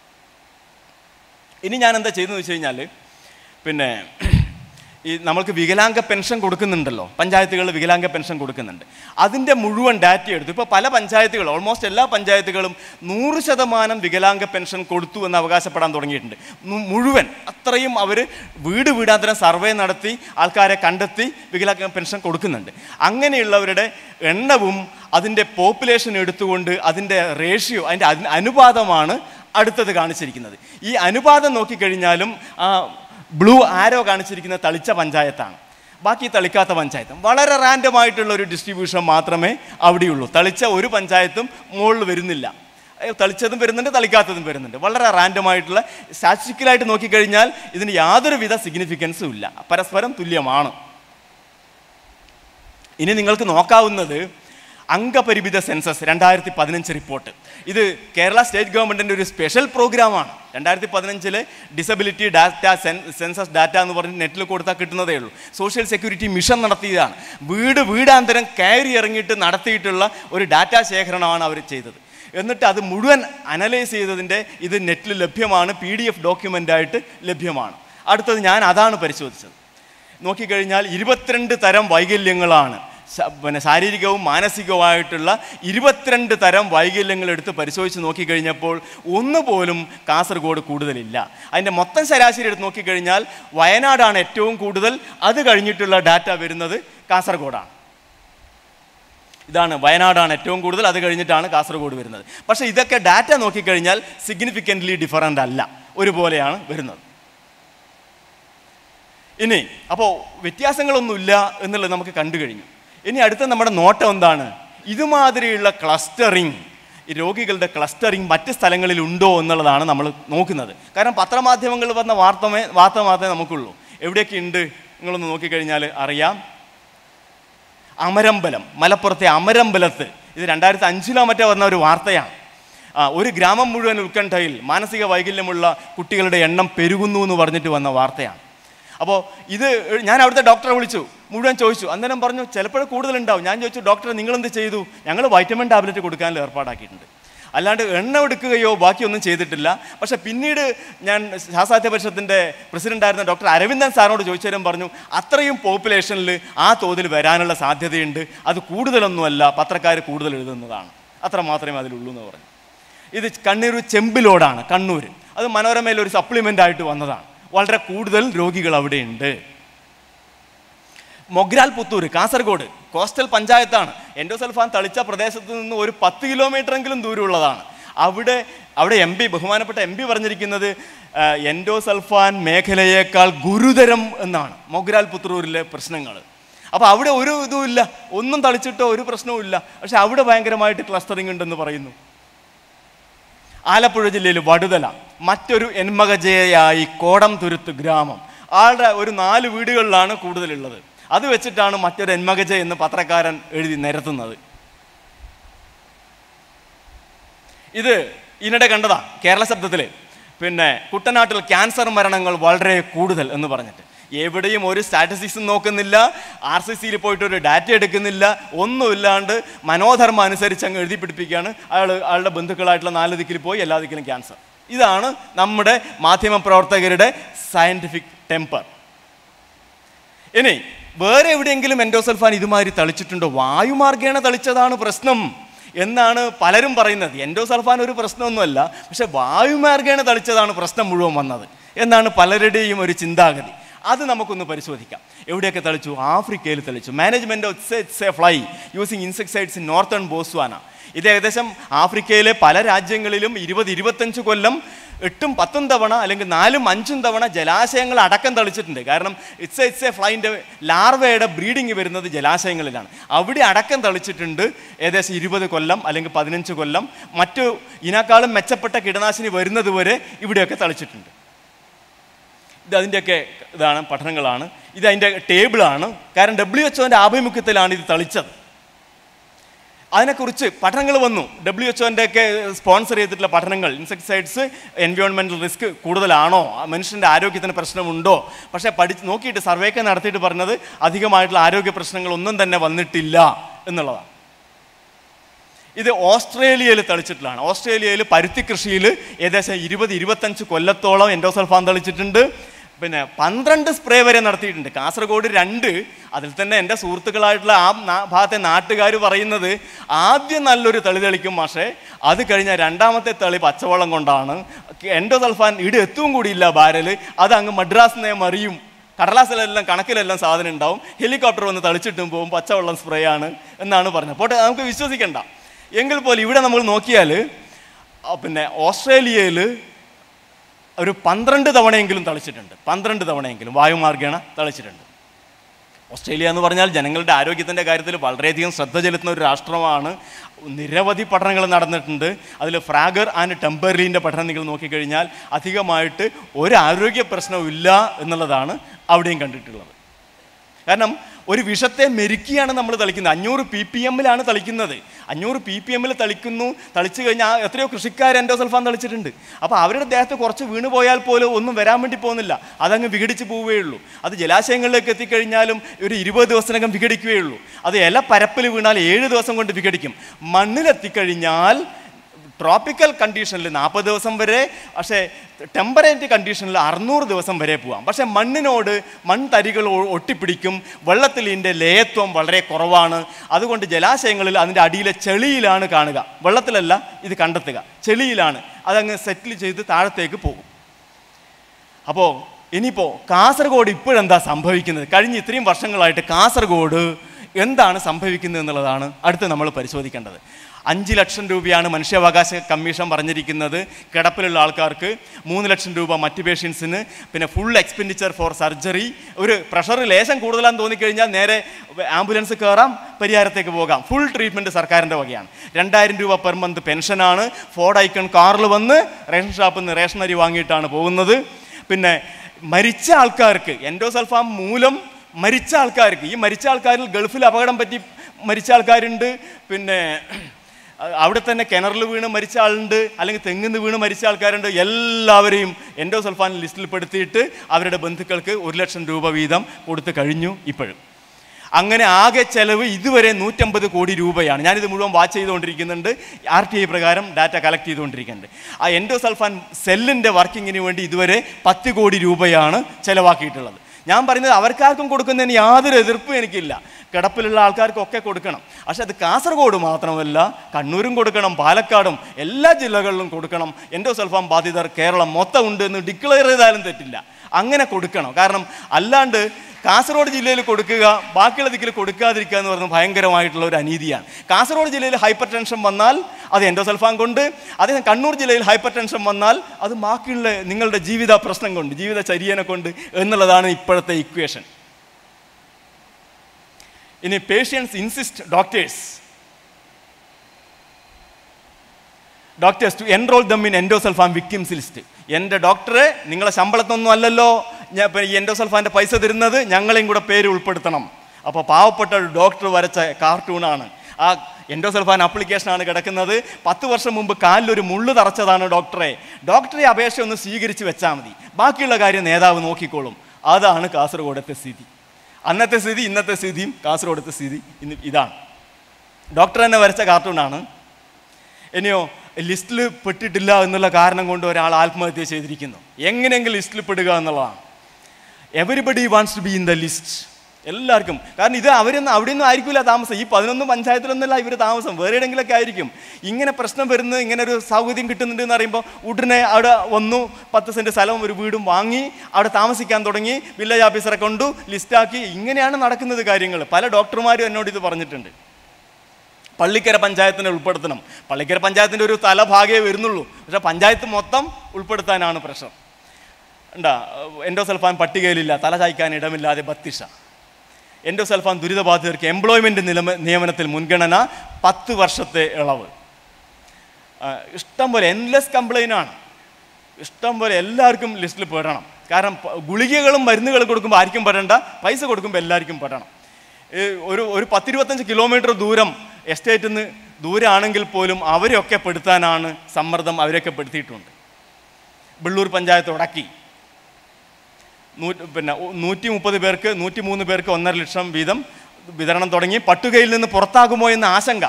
ഇനി ഞാൻ എന്താ ചെയ്തതെന്ന് വെച്ച് കഴിഞ്ഞാൽ പിന്നെ ഈ നമ്മൾക്ക് വികലാംഗ പെൻഷൻ കൊടുക്കുന്നുണ്ടല്ലോ പഞ്ചായത്തുകൾ വികലാംഗ പെൻഷൻ കൊടുക്കുന്നുണ്ട് അതിൻ്റെ മുഴുവൻ ഡാറ്റ എടുത്തു ഇപ്പോൾ പല പഞ്ചായത്തുകൾ ഓൾമോസ്റ്റ് എല്ലാ പഞ്ചായത്തുകളും നൂറ് ശതമാനം വികലാംഗ പെൻഷൻ കൊടുത്തു എന്ന് അവകാശപ്പെടാൻ തുടങ്ങിയിട്ടുണ്ട് മു- മുഴുവൻ അത്രയും അവർ വീട് വീടാന്തരം സർവേ നടത്തി ആൾക്കാരെ കണ്ടെത്തി വികലാംഗ പെൻഷൻ കൊടുക്കുന്നുണ്ട് അങ്ങനെയുള്ളവരുടെ എണ്ണവും അതിൻ്റെ പോപ്പുലേഷൻ എടുത്തുകൊണ്ട് അതിൻ്റെ റേഷ്യോ അതിൻ്റെ അന്- അനുപാതമാണ് അടുത്തത് കാണിച്ചിരിക്കുന്നത് ഈ അനുപാതം നോക്കിക്കഴിഞ്ഞാലും ആ ബ്ലൂ ആരോ കാണിച്ചിരിക്കുന്ന തളിച്ച പഞ്ചായത്താണ് ബാക്കി തളിക്കാത്ത പഞ്ചായത്തും വളരെ റാൻഡം ആയിട്ടുള്ള ഒരു ഡിസ്ട്രിബ്യൂഷൻ മാത്രമേ അവിടെയുള്ളൂ തളിച്ച ഒരു പഞ്ചായത്തും മുകളിൽ വരുന്നില്ല ഏ, തളിച്ചതും വരുന്നുണ്ട് തളിക്കാത്തതും വരുന്നുണ്ട് വളരെ റാൻഡം ആയിട്ടുള്ള സ്റ്റാറ്റിസ്റ്റിക്കലായിട്ട് നോക്കിക്കഴിഞ്ഞാൽ ഇതിന് യാതൊരുവിധ സിഗ്നിഫിക്കൻസും ഇല്ല പരസ്പരം തുല്യമാണ് ഇനി നിങ്ങൾക്ക് നോക്കാവുന്നത് അംഗപരിമിത സെൻസസ് രണ്ടായിരത്തി പതിനഞ്ച് റിപ്പോർട്ട് ഇത് കേരള സ്റ്റേറ്റ് ഗവൺമെൻറ്റിൻ്റെ ഒരു സ്പെഷ്യൽ പ്രോഗ്രാമാണ് രണ്ടായിരത്തി പതിനഞ്ചിലെ ഡിസബിലിറ്റി ഡാറ്റ സെൻസസ് ഡാറ്റ എന്ന് പറഞ്ഞ് നെറ്റിൽ കൊടുത്താൽ കിട്ടുന്നതേ ഉള്ളൂ സോഷ്യൽ സെക്യൂരിറ്റി മിഷൻ നടത്തിയതാണ് വീട് വീടാന്തരം കയറി ഇറങ്ങിയിട്ട് നടത്തിയിട്ടുള്ള ഒരു ഡാറ്റ ശേഖരണമാണ് അവർ ചെയ്തത് എന്നിട്ട് അത് മുഴുവൻ അനലൈസ് ചെയ്തതിൻ്റെ ഇത് നെറ്റിൽ ലഭ്യമാണ് പി ഡി എഫ് ഡോക്യുമെൻ്റായിട്ട് ലഭ്യമാണ് അടുത്തത് ഞാൻ അതാണ് പരിശോധിച്ചത് നോക്കിക്കഴിഞ്ഞാൽ ഇരുപത്തിരണ്ട് തരം വൈകല്യങ്ങളാണ് ശ- പിന്നെ ശാരീരികവും മാനസികവുമായിട്ടുള്ള ഇരുപത്തിരണ്ട് തരം വൈകല്യങ്ങൾ എടുത്ത് പരിശോധിച്ച് നോക്കിക്കഴിഞ്ഞപ്പോൾ ഒന്നുപോലും കാസർഗോഡ് കൂടുതലില്ല അതിൻ്റെ മൊത്തം ശരാശരി എടുത്ത് നോക്കിക്കഴിഞ്ഞാൽ വയനാടാണ് ഏറ്റവും കൂടുതൽ അത് കഴിഞ്ഞിട്ടുള്ള ഡാറ്റ വരുന്നത് കാസർഗോഡാണ് ഇതാണ് വയനാടാണ് ഏറ്റവും കൂടുതൽ അത് കഴിഞ്ഞിട്ടാണ് കാസർഗോഡ് വരുന്നത് പക്ഷേ ഇതൊക്കെ ഡാറ്റ നോക്കിക്കഴിഞ്ഞാൽ സിഗ്നിഫിക്കൻ്റ്ലി ഡിഫറൻ്റ് അല്ല ഒരുപോലെയാണ് വരുന്നത് ഇനി അപ്പോൾ വ്യത്യാസങ്ങളൊന്നുമില്ല എന്നുള്ളത് നമുക്ക് കണ്ടു കഴിഞ്ഞു ഇനി അടുത്ത നമ്മുടെ നോട്ടം എന്താണ് ഇതുമാതിരിയുള്ള ക്ലസ്റ്ററിങ് ഈ രോഗികളുടെ ക്ലസ്റ്ററിങ് മറ്റ് സ്ഥലങ്ങളിൽ ഉണ്ടോ എന്നുള്ളതാണ് നമ്മൾ നോക്കുന്നത് കാരണം പത്രമാധ്യമങ്ങളിൽ വന്ന വാർത്തമേ വാർത്ത മാത്രമേ നമുക്കുള്ളൂ എവിടെയൊക്കെ ഉണ്ട് നിങ്ങളൊന്ന് നോക്കിക്കഴിഞ്ഞാൽ അറിയാം അമരമ്പലം മലപ്പുറത്തെ അമരമ്പലത്ത് ഇത് രണ്ടായിരത്തി അഞ്ചിലോ മറ്റോ വന്ന ഒരു വാർത്തയാണ് ആ, ഒരു ഗ്രാമം മുഴുവൻ ഉത്കണ്ഠയിൽ മാനസിക വൈകല്യമുള്ള കുട്ടികളുടെ എണ്ണം പെരുകുന്നു എന്ന് പറഞ്ഞിട്ട് വന്ന വാർത്തയാണ് അപ്പോൾ ഇത് ഞാൻ അവിടുത്തെ ഡോക്ടറെ വിളിച്ചു മുഴുവൻ ചോദിച്ചു അന്നേരം പറഞ്ഞു ചിലപ്പോൾ കൂടുതലുണ്ടാവും ഞാൻ ചോദിച്ചു ഡോക്ടറെ നിങ്ങളെന്ത് ചെയ്തു ഞങ്ങൾ വൈറ്റമിൻ ടാബ്ലറ്റ് കൊടുക്കാനുള്ള ഏർപ്പാടാക്കിയിട്ടുണ്ട് അല്ലാണ്ട് എണ്ണ എടുക്കുകയോ ബാക്കിയൊന്നും ചെയ്തിട്ടില്ല പക്ഷെ പിന്നീട് ഞാൻ ശാസ്ത്രാധ്യ പരിഷത്തിൻ്റെ പ്രസിഡൻ്റായിരുന്ന ഡോക്ടർ അരവിന്ദൻ സാറിനോട് ചോദിച്ചേരം പറഞ്ഞു അത്രയും പോപ്പുലേഷനിൽ ആ തോതിൽ വരാനുള്ള സാധ്യതയുണ്ട് അത് കൂടുതലൊന്നുമല്ല പത്രക്കാർ കൂടുതൽ എഴുതുന്നതാണ് അത്ര മാത്രമേ അതിലുള്ളൂ എന്ന് പറഞ്ഞു ഇത് കണ്ണൂർ ചെമ്പിലോടാണ് കണ്ണൂർ അത് മനോരമയിൽ ഒരു സപ്ലിമെൻ്റ് ആയിട്ട് വന്നതാണ് വളരെ കൂടുതൽ രോഗികൾ അവിടെയുണ്ട് മൊഗ്രാൽ പുത്തൂർ കാസർഗോഡ് കോസ്റ്റൽ പഞ്ചായത്താണ് എൻഡോസൽഫാൻ തളിച്ച പ്രദേശത്ത് നിന്ന് ഒരു പത്ത് കിലോമീറ്ററെങ്കിലും ദൂരമുള്ളതാണ് അവിടെ അവിടെ എം പി ബഹുമാനപ്പെട്ട എം പി പറഞ്ഞിരിക്കുന്നത് ആ, എൻഡോസൾഫാൻ മേഖലയേക്കാൾ ഗുരുതരം എന്നാണ് മൊഗ്രാൽ പുത്തൂരിലെ പ്രശ്നങ്ങൾ അപ്പോൾ അവിടെ ഒരു ഇതുമില്ല ഒന്നും തളിച്ചിട്ടോ ഒരു പ്രശ്നവും ഇല്ല പക്ഷെ അവിടെ ഭയങ്കരമായിട്ട് ക്ലസ്റ്ററിംഗ് ഉണ്ടെന്ന് പറയുന്നു ആലപ്പുഴ ജില്ലയിൽ വടുതല മറ്റൊരു എന്മകജയായി കോടം തുരുത്ത് ഗ്രാമം ആളുടെ ഒരു നാല് വീടുകളിലാണ് കൂടുതലുള്ളത് അത് വെച്ചിട്ടാണ് മറ്റൊരു എന്മകജ എന്ന് പത്രക്കാരൻ എഴുതി നിരത്തുന്നത് ഇത് ഇതിനിടെ കണ്ടതാ കേരള ശബ്ദത്തിൽ പിന്നെ കുട്ടനാട്ടിൽ ക്യാൻസർ മരണങ്ങൾ വളരെ കൂടുതൽ എന്ന് പറഞ്ഞിട്ട് എവിടെയും ഒരു സ്റ്റാറ്റിസ്റ്റിക്സും നോക്കുന്നില്ല ആർ സി സിയിൽ പോയിട്ട് ഒരു ഡാറ്റ എടുക്കുന്നില്ല ഒന്നുമില്ലാണ്ട് മനോധർമ്മം അനുസരിച്ച് അങ്ങ് എഴുതി പിടിപ്പിക്കുകയാണ് അയാൾ അയാളുടെ ബന്ധുക്കളായിട്ടുള്ള നാല് ദിക്കിൽ പോയി എല്ലാ ദിക്കിലും ക്യാൻസർ ഇതാണ് നമ്മുടെ മാധ്യമ പ്രവർത്തകരുടെ സയൻറ്റിഫിക് ടെമ്പർ ഇനി വേറെ എവിടെയെങ്കിലും എൻഡോസൾഫാൻ ഇതുമാതിരി തളിച്ചിട്ടുണ്ടോ വായുമാർഗേണ തളിച്ചതാണ് പ്രശ്നം എന്നാണ് പലരും പറയുന്നത് എൻഡോസൾഫാൻ ഒരു പ്രശ്നമൊന്നുമല്ല പക്ഷെ വായുമാർഗേണ തളിച്ചതാണ് പ്രശ്നം മുഴുവൻ വന്നത് എന്നാണ് പലരുടെയും ഒരു ചിന്താഗതി അത് നമുക്കൊന്ന് പരിശോധിക്കാം എവിടെയൊക്കെ തളിച്ചു ആഫ്രിക്കയിൽ തളിച്ചു management of a fly using insecticides in northern Botswana ഇത് ഏകദേശം ആഫ്രിക്കയിലെ പല രാജ്യങ്ങളിലും ഇരുപത് ഇരുപത്തഞ്ച് കൊല്ലം എട്ടും പത്തും തവണ അല്ലെങ്കിൽ നാലും അഞ്ചും തവണ ജലാശയങ്ങൾ അടക്കം തളിച്ചിട്ടുണ്ട് കാരണം ഇറ്റ്സ് ഇറ്റ്സ് എ ഫ്ലൈൻ്റെ ലാർവയുടെ ബ്രീഡിങ് വരുന്നത് ജലാശയങ്ങളിലാണ് അവിടെ അടക്കം തളിച്ചിട്ടുണ്ട് ഏകദേശം ഇരുപത് കൊല്ലം അല്ലെങ്കിൽ പതിനഞ്ച് കൊല്ലം മറ്റു ഇതിനേക്കാളും മെച്ചപ്പെട്ട കീടനാശിനി വരുന്നത് വരെ ഇവിടെയൊക്കെ തളിച്ചിട്ടുണ്ട് ഇത് അതിൻ്റെയൊക്കെ ഇതാണ് പഠനങ്ങളാണ് ഇത് അതിൻ്റെ ടേബിളാണ് കാരണം ഡബ്ല്യു എച്ച് ആഭിമുഖ്യത്തിലാണ് ഇത് തളിച്ചത് അതിനെക്കുറിച്ച് പഠനങ്ങൾ വന്നു ഡബ്ല്യു എച്ച് ഒക്കെ സ്പോൺസർ ചെയ്തിട്ടുള്ള പഠനങ്ങൾ ഇൻസെക്ടിസൈഡ്സ് എൻവയോൺമെൻറ്റൽ റിസ്ക് കൂടുതലാണോ ആ മനുഷ്യൻ്റെ ആരോഗ്യത്തിന് പ്രശ്നമുണ്ടോ പക്ഷേ പഠിച്ച് നോക്കിയിട്ട് സർവേക്കെ നടത്തിയിട്ട് പറഞ്ഞത് അധികമായിട്ടുള്ള ആരോഗ്യ പ്രശ്നങ്ങളൊന്നും തന്നെ വന്നിട്ടില്ല എന്നുള്ളതാണ് ഇത് ഓസ്ട്രേലിയയിൽ തളിച്ചിട്ടുള്ളതാണ് ഓസ്ട്രേലിയയിൽ പരുത്തി കൃഷിയിൽ ഏകദേശം ഇരുപത് ഇരുപത്തഞ്ച് കൊല്ലത്തോളം എൻഡോസൾഫാൻ തളിച്ചിട്ടുണ്ട് പിന്നെ പന്ത്രണ്ട് സ്പ്രേ വരെ നടത്തിയിട്ടുണ്ട് കാസർഗോഡ് രണ്ട് അതിൽ തന്നെ എൻ്റെ സുഹൃത്തുക്കളായിട്ടുള്ള ആ നാ- ഭാഗത്തെ നാട്ടുകാർ പറയുന്നത് ആദ്യം നല്ലൊരു തളി തെളിക്കും പക്ഷേ അത് കഴിഞ്ഞ രണ്ടാമത്തെ തളി പച്ചവെള്ളം കൊണ്ടാണ് എൻഡോസൾഫാൻ ഇവിടെ എത്തും കൂടിയില്ല ബാരല് അത് അങ്ങ് മദ്രാസിനെ മറിയും കടലാസിലെല്ലാം കണക്കിലെല്ലാം സാധനം ഉണ്ടാവും ഹെലികോപ്റ്റർ വന്ന് തളിച്ചിട്ടും പോകും പച്ചവെള്ളം സ്പ്രേ ആണ് എന്നാണ് പറഞ്ഞത് പോട്ടെ നമുക്ക് വിശ്വസിക്കണ്ട എങ്കിൽ പോലും ഇവിടെ നമ്മൾ നോക്കിയാൽ ആ, പിന്നെ ഓസ്ട്രേലിയയിൽ ഒരു പന്ത്രണ്ട് തവണയെങ്കിലും തളിച്ചിട്ടുണ്ട് പന്ത്രണ്ട് തവണയെങ്കിലും വായുമാർഗേണ തളിച്ചിട്ടുണ്ട് ഓസ്ട്രേലിയ എന്ന് പറഞ്ഞാൽ ജനങ്ങളുടെ ആരോഗ്യത്തിൻ്റെ കാര്യത്തിൽ വളരെയധികം ശ്രദ്ധ ചെലുത്തുന്ന ഒരു രാഷ്ട്രമാണ് നിരവധി പഠനങ്ങൾ നടന്നിട്ടുണ്ട് അതിൽ ഫ്രാഗർ ആൻഡ് ടെമ്പർലീൻ്റെ പഠനം നിങ്ങൾ നോക്കിക്കഴിഞ്ഞാൽ അധികമായിട്ട് ഒരു ആരോഗ്യ പ്രശ്നവും ഇല്ല എന്നുള്ളതാണ് അവിടെയും കണ്ടിട്ടുള്ളത് കാരണം ഒരു വിഷത്തെ മെരുക്കിയാണ് നമ്മൾ തളിക്കുന്നത് അഞ്ഞൂറ് പി പി എമ്മിലാണ് തളിക്കുന്നത് അഞ്ഞൂറ് പി പി എമ്മിൽ തളിക്കുന്നു തളിച്ചു കഴിഞ്ഞാൽ എത്രയോ കൃഷിക്കാർ എൻഡോസൾഫാൻ തളിച്ചിട്ടുണ്ട് അപ്പോൾ അവരുടെ ദേഹത്ത് കുറച്ച് വീണ് പോയാൽ പോലും ഒന്നും വരാൻ വേണ്ടി പോകുന്നില്ല അതങ്ങ് വിഘടിച്ച് പോവുകയുള്ളൂ അത് ജലാശയങ്ങളിലേക്ക് എത്തിക്കഴിഞ്ഞാലും ഒരു ഇരുപത് ദിവസത്തിനകം വിഘടിക്കുകയുള്ളൂ അത് ഇല പരപ്പിൽ വീണാൽ ഏഴ് ദിവസം കൊണ്ട് വിഘടിക്കും മണ്ണിലെത്തിക്കഴിഞ്ഞാൽ ട്രോപ്പിക്കൽ കണ്ടീഷനിൽ നാൽപ്പത് ദിവസം വരെ പക്ഷേ ടെമ്പറേറ്റ് കണ്ടീഷനിൽ അറുന്നൂറ് ദിവസം വരെ പോവാം പക്ഷേ മണ്ണിനോട് മൺതരികൾ ഒ- ഒട്ടിപ്പിടിക്കും വെള്ളത്തിൽ ഇതിൻ്റെ ലയത്വം വളരെ കുറവാണ് അതുകൊണ്ട് ജലാശയങ്ങളിൽ അതിൻ്റെ അടിയിലെ ചെളിയിലാണ് കാണുക വെള്ളത്തിലല്ല ഇത് കണ്ടെത്തുക ചെളിയിലാണ് അതങ്ങ് സെറ്റിൽ ചെയ്ത് താഴത്തേക്ക് പോകും അപ്പോൾ ഇനിയിപ്പോൾ കാസർഗോഡ് ഇപ്പോഴെന്താ സംഭവിക്കുന്നത് കഴിഞ്ഞ ഇത്രയും വർഷങ്ങളായിട്ട് കാസർഗോഡ് എന്താണ് സംഭവിക്കുന്നത് എന്നുള്ളതാണ് അടുത്ത് നമ്മൾ പരിശോധിക്കേണ്ടത് അഞ്ച് ലക്ഷം രൂപയാണ് മനുഷ്യാവകാശ കമ്മീഷൻ പറഞ്ഞിരിക്കുന്നത് കിടപ്പിലുള്ള ആൾക്കാർക്ക് മൂന്ന് ലക്ഷം രൂപ മറ്റ് പേഷ്യൻസിന് പിന്നെ ഫുൾ എക്സ്പെൻഡിച്ചർ ഫോർ സർജറി ഒരു പ്രഷർ ലേശം കൂടുതലാന്ന് തോന്നിക്കഴിഞ്ഞാൽ നേരെ ആംബുലൻസ് കയറാം പരിഹാരത്തേക്ക് പോകാം ഫുൾ ട്രീറ്റ്മെൻറ്റ് സർക്കാരിൻ്റെ വകയാണ് രണ്ടായിരം രൂപ പെർ മന്ത് പെൻഷനാണ് ഫോർഡ് ഐക്കൺ കാറിൽ വന്ന് റേഷൻ ഷാപ്പിൽ നിന്ന് റേഷൻ അരി വാങ്ങിയിട്ടാണ് പോകുന്നത് പിന്നെ മരിച്ച ആൾക്കാർക്ക് എൻഡോസൾഫാം മൂലം മരിച്ച ആൾക്കാർക്ക് ഈ മരിച്ച ആൾക്കാരിൽ ഗൾഫിൽ അപകടം പറ്റി മരിച്ച ആൾക്കാരുണ്ട് പിന്നെ അഹ് അവിടെ തന്നെ കിണറിൽ വീണ് മരിച്ച ആളുണ്ട് അല്ലെങ്കിൽ തെങ്ങിന്ന് വീണ് മരിച്ച ആൾക്കാരുണ്ട് എല്ലാവരെയും എൻഡോസൾഫാൻ ലിസ്റ്റിൽ പെടുത്തിയിട്ട് അവരുടെ ബന്ധുക്കൾക്ക് ഒരു ലക്ഷം രൂപ വീതം കൊടുത്തു കഴിഞ്ഞു ഇപ്പോഴും അങ്ങനെ ആകെ ചെലവ് ഇതുവരെ നൂറ്റമ്പത് കോടി രൂപയാണ് ഞാനിത് മുഴുവൻ വാച്ച് ചെയ്തുകൊണ്ടിരിക്കുന്നുണ്ട് ആർ ടി ഐ പ്രകാരം ഡാറ്റ കളക്ട് ചെയ്തുകൊണ്ടിരിക്കുന്നുണ്ട് ആ എൻഡോസൾഫാൻ സെല്ലിൻ്റെ വർക്കിങ്ങിന് വേണ്ടി ഇതുവരെ പത്ത് കോടി രൂപയാണ് ചെലവാക്കിയിട്ടുള്ളത് ഞാൻ പറയുന്നത് അവർക്കാർക്കും കൊടുക്കുന്നതിന് യാതൊരു എതിർപ്പും എനിക്കില്ല കിടപ്പിലുള്ള ആൾക്കാർക്കൊക്കെ കൊടുക്കണം പക്ഷെ അത് കാസർഗോഡ് മാത്രമല്ല കണ്ണൂരും കൊടുക്കണം പാലക്കാടും എല്ലാ ജില്ലകളിലും കൊടുക്കണം എൻഡോസൾഫാൻ ബാധിതർ കേരളം മൊത്തം ഉണ്ട് എന്ന് ഡിക്ലെയർ ചെയ്താലും തെറ്റില്ല അങ്ങനെ കൊടുക്കണം കാരണം അല്ലാണ്ട് കാസർഗോഡ് ജില്ലയിൽ കൊടുക്കുക ബാക്കിയുള്ള ദിക്കിൽ കൊടുക്കാതിരിക്കുക എന്ന് പറയുന്നത് ഭയങ്കരമായിട്ടുള്ള ഒരു അനീതിയാണ് കാസർഗോഡ് ജില്ലയിൽ ഹൈപ്പർ ടെൻഷൻ വന്നാൽ അത് എൻഡോസൾഫാൻ കൊണ്ട് അതേ കണ്ണൂർ ജില്ലയിൽ ഹൈപ്പർ ടെൻഷൻ വന്നാൽ അത് ബാക്കിയുള്ള നിങ്ങളുടെ ജീവിത പ്രശ്നം കൊണ്ട് ജീവിത ചര്യനെ കൊണ്ട് എന്നുള്ളതാണ് ഇപ്പോഴത്തെ ഇക്വേഷൻ ഇനി patients insist doctors doctors to enrol them in endosulfan victims list എൻ്റെ ഡോക്ടറെ നിങ്ങളെ ശമ്പളത്തൊന്നും അല്ലല്ലോ ഞാൻ ഇപ്പം ഈ എൻഡോസൾഫാൻ്റെ പൈസ തരുന്നത് ഞങ്ങളെയും കൂടെ പേര് ഉൾപ്പെടുത്തണം അപ്പോൾ പാവപ്പെട്ട ഒരു ഡോക്ടർ വരച്ച കാർട്ടൂണാണ് ആ എൻഡോസൾഫാൻ ആപ്ലിക്കേഷനാണ് കിടക്കുന്നത് പത്ത് വർഷം മുമ്പ് കാലിലൊരു മുള്ളു തറച്ചതാണ് ഡോക്ടറെ ഡോക്ടറെ അപേക്ഷ ഒന്ന് സ്വീകരിച്ച് വെച്ചാൽ മതി ബാക്കിയുള്ള കാര്യം നേതാവ് നോക്കിക്കോളും അതാണ് കാസർഗോഡത്തെ സ്ഥിതി അന്നത്തെ സ്ഥിതി ഇന്നത്തെ സ്ഥിതിയും കാസർഗോഡത്തെ സ്ഥിതി ഇന്ന് ഇതാണ് ഡോക്ടർ തന്നെ വരച്ച കാർട്ടൂണാണ് ഇനിയോ ലിസ്റ്റിൽ പെട്ടിട്ടില്ല എന്നുള്ള കാരണം കൊണ്ട് ഒരാൾ ആത്മഹത്യ ചെയ്തിരിക്കുന്നു എങ്ങനെയെങ്കിലും ലിസ്റ്റിൽ പെടുക എന്നുള്ളതാണ് everybody wants to be in the list എല്ലാവർക്കും കാരണം ഇത് അവരൊന്നും അവിടെ ഒന്നും ആയിരിക്കില്ല താമസം ഈ പതിനൊന്ന് പഞ്ചായത്തിലൊന്നുമല്ല ഇവർ താമസം വേറെ എവിടെയെങ്കിലൊക്കെ ആയിരിക്കും ഇങ്ങനെ പ്രശ്നം വരുന്നത് ഇങ്ങനെ ഒരു സൗകര്യം കിട്ടുന്നുണ്ട് എന്ന് പറയുമ്പോൾ ഉടനെ അവിടെ വന്നു പത്ത് സെൻറ്റ് സ്ഥലവും ഒരു വീടും വാങ്ങി അവിടെ താമസിക്കാൻ തുടങ്ങി വില്ലേജ് ഓഫീസറെ കൊണ്ടു ലിസ്റ്റാക്കി ഇങ്ങനെയാണ് നടക്കുന്നത് കാര്യങ്ങൾ പല ഡോക്ടർമാരും എന്നോട് ഇത് പറഞ്ഞിട്ടുണ്ട് പള്ളിക്കര പഞ്ചായത്തിനെ ഉൾപ്പെടുത്തണം പള്ളിക്കര പഞ്ചായത്തിൻ്റെ ഒരു തലഭാഗേ വരുന്നുള്ളൂ പക്ഷേ പഞ്ചായത്ത് മൊത്തം ഉൾപ്പെടുത്താനാണ് പ്രശ്നം ഉണ്ടാ എൻഡോസൾഫാൻ പട്ടികയിലില്ല തല ചായ്ക്കാൻ ഇടമില്ലാതെ ബത്തിഷ എൻഡോസൾഫാൻ ദുരിതബാധിതർക്ക് എംപ്ലോയ്മെൻറ്റ് നിലമ നിയമനത്തിൽ മുൻഗണന പത്ത് വർഷത്തെ ഇളവ് ആ, ഇഷ്ടം പോലെ എൻലെസ് കംപ്ലൈൻ്റ് ആണ് ഇഷ്ടം പോലെ എല്ലാവർക്കും ലിസ്റ്റിൽ പെടണം കാരണം പ- ഗുളികകളും മരുന്നുകളും കൊടുക്കുമ്പോൾ ആർക്കും പെടണ്ട പൈസ കൊടുക്കുമ്പോൾ എല്ലാവർക്കും പെടണം ഈ ഒരു ഒരു പത്തിരുപത്തഞ്ച് കിലോമീറ്റർ ദൂരം എസ്റ്റേറ്റിൽ നിന്ന് ദൂരമാണെങ്കിൽ പോലും അവരെയൊക്കെ പെടുത്താനാണ് സമ്മർദ്ദം അവരെയൊക്കെ പെടുത്തിയിട്ടുണ്ട് ബിള്ളൂർ പഞ്ചായത്ത് ഉടക്കി നൂ- പിന്നെ ഒ- നൂറ്റി മുപ്പത് പേർക്ക് നൂറ്റി മൂന്ന് പേർക്ക് ഒന്നര ലക്ഷം വീതം വിതരണം തുടങ്ങി പട്ടുകയിൽ നിന്ന് പുറത്താകുമോ എന്ന ആശങ്ക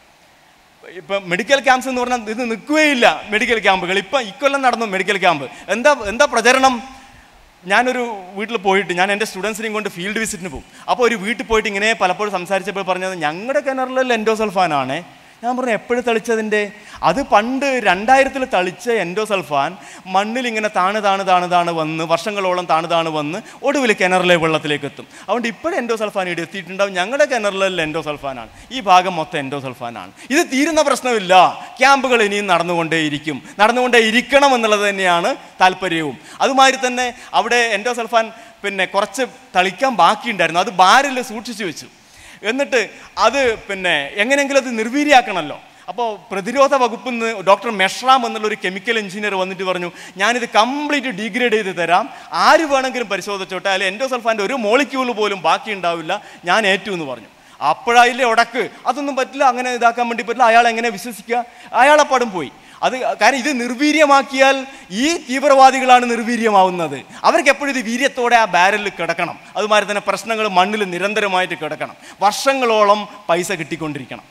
ഇപ്പം മെഡിക്കൽ ക്യാമ്പ്സ് എന്ന് പറഞ്ഞാൽ ഇത് നിൽക്കുകയില്ല മെഡിക്കൽ ക്യാമ്പുകൾ ഇപ്പം ഇക്കൊല്ലം നടന്നു മെഡിക്കൽ ക്യാമ്പ് എന്താ എന്താ പ്രചരണം ഞാനൊരു വീട്ടിൽ പോയിട്ട് ഞാൻ എൻ്റെ സ്റ്റുഡൻസിനെയും കൊണ്ട് ഫീൽഡ് വിസിറ്റിന് പോകും അപ്പോൾ ഒരു വീട്ടിൽ പോയിട്ട് ഇങ്ങനെ പലപ്പോഴും സംസാരിച്ചപ്പോൾ പറഞ്ഞത് ഞങ്ങളുടെ കിണറിൽ എൻഡോസൾഫാനാണ് ഞാൻ പറഞ്ഞു എപ്പോഴും തളിച്ചതിൻ്റെ അത് പണ്ട് രണ്ടായിരത്തിൽ തളിച്ച എൻഡോസൾഫാൻ മണ്ണിൽ ഇങ്ങനെ താണ് താണ് താണ് താണ് വന്ന് വർഷങ്ങളോളം താണ് താണ് വന്ന് ഒടുവിൽ കിണറിലെ വെള്ളത്തിലേക്ക് എത്തും അതുകൊണ്ട് ഇപ്പോഴും എൻഡോസൾഫാൻ ഇവിടെ എത്തിയിട്ടുണ്ടാവും ഞങ്ങളുടെ കിണറിലെല്ലാം എൻഡോസൾഫാനാണ് ഈ ഭാഗം മൊത്തം എൻഡോസൾഫാനാണ് ഇത് തീരുന്ന പ്രശ്നമില്ല ക്യാമ്പുകൾ ഇനിയും നടന്നുകൊണ്ടേയിരിക്കും നടന്നുകൊണ്ടേ ഇരിക്കണം എന്നുള്ളത് തന്നെയാണ് താല്പര്യവും അതുമാതിരി തന്നെ അവിടെ എൻഡോസൾഫാൻ പിന്നെ കുറച്ച് തളിക്കാൻ ബാക്കിയുണ്ടായിരുന്നു അത് ബാരിൽ സൂക്ഷിച്ചു വെച്ചു എന്നിട്ട് അത് പിന്നെ എങ്ങനെയെങ്കിലും അത് നിർവീര്യമാക്കണമല്ലോ അപ്പോൾ പ്രതിരോധ വകുപ്പിൽ നിന്ന് ഡോക്ടർ മെഷ്റാം എന്നുള്ള ഒരു കെമിക്കൽ എഞ്ചിനീയർ വന്നിട്ട് പറഞ്ഞു ഞാനിത് കംപ്ലീറ്റ് ഡീഗ്രേഡ് ചെയ്ത് തരാം ആര് വേണമെങ്കിലും പരിശോധിച്ചോട്ടെ അതിൽ എൻഡോസൾഫാൻ്റെ ഒരു മോളിക്യൂൾ പോലും ബാക്കി ഉണ്ടാവില്ല ഞാൻ ഏറ്റു എന്ന് പറഞ്ഞു അപ്പോഴായില്ലേ ഉടക്ക് അതൊന്നും പറ്റില്ല അങ്ങനെ ഇതാക്കാൻ വേണ്ടി പറ്റില്ല അയാൾ എങ്ങനെ വിശ്വസിക്കുക അയാളപ്പാടും പോയി അത് കാരണം ഇത് നിർവീര്യമാക്കിയാൽ ഈ തീവ്രവാദികളാണ് നിർവീര്യമാവുന്നത് അവർക്ക് എപ്പോഴും ഇത് വീര്യത്തോടെ ആ ബാരലിൽ കിടക്കണം അതുമാതിരി തന്നെ പ്രശ്നങ്ങൾ മണ്ണിൽ നിരന്തരമായിട്ട് കിടക്കണം വർഷങ്ങളോളം പൈസ കിട്ടിക്കൊണ്ടിരിക്കണം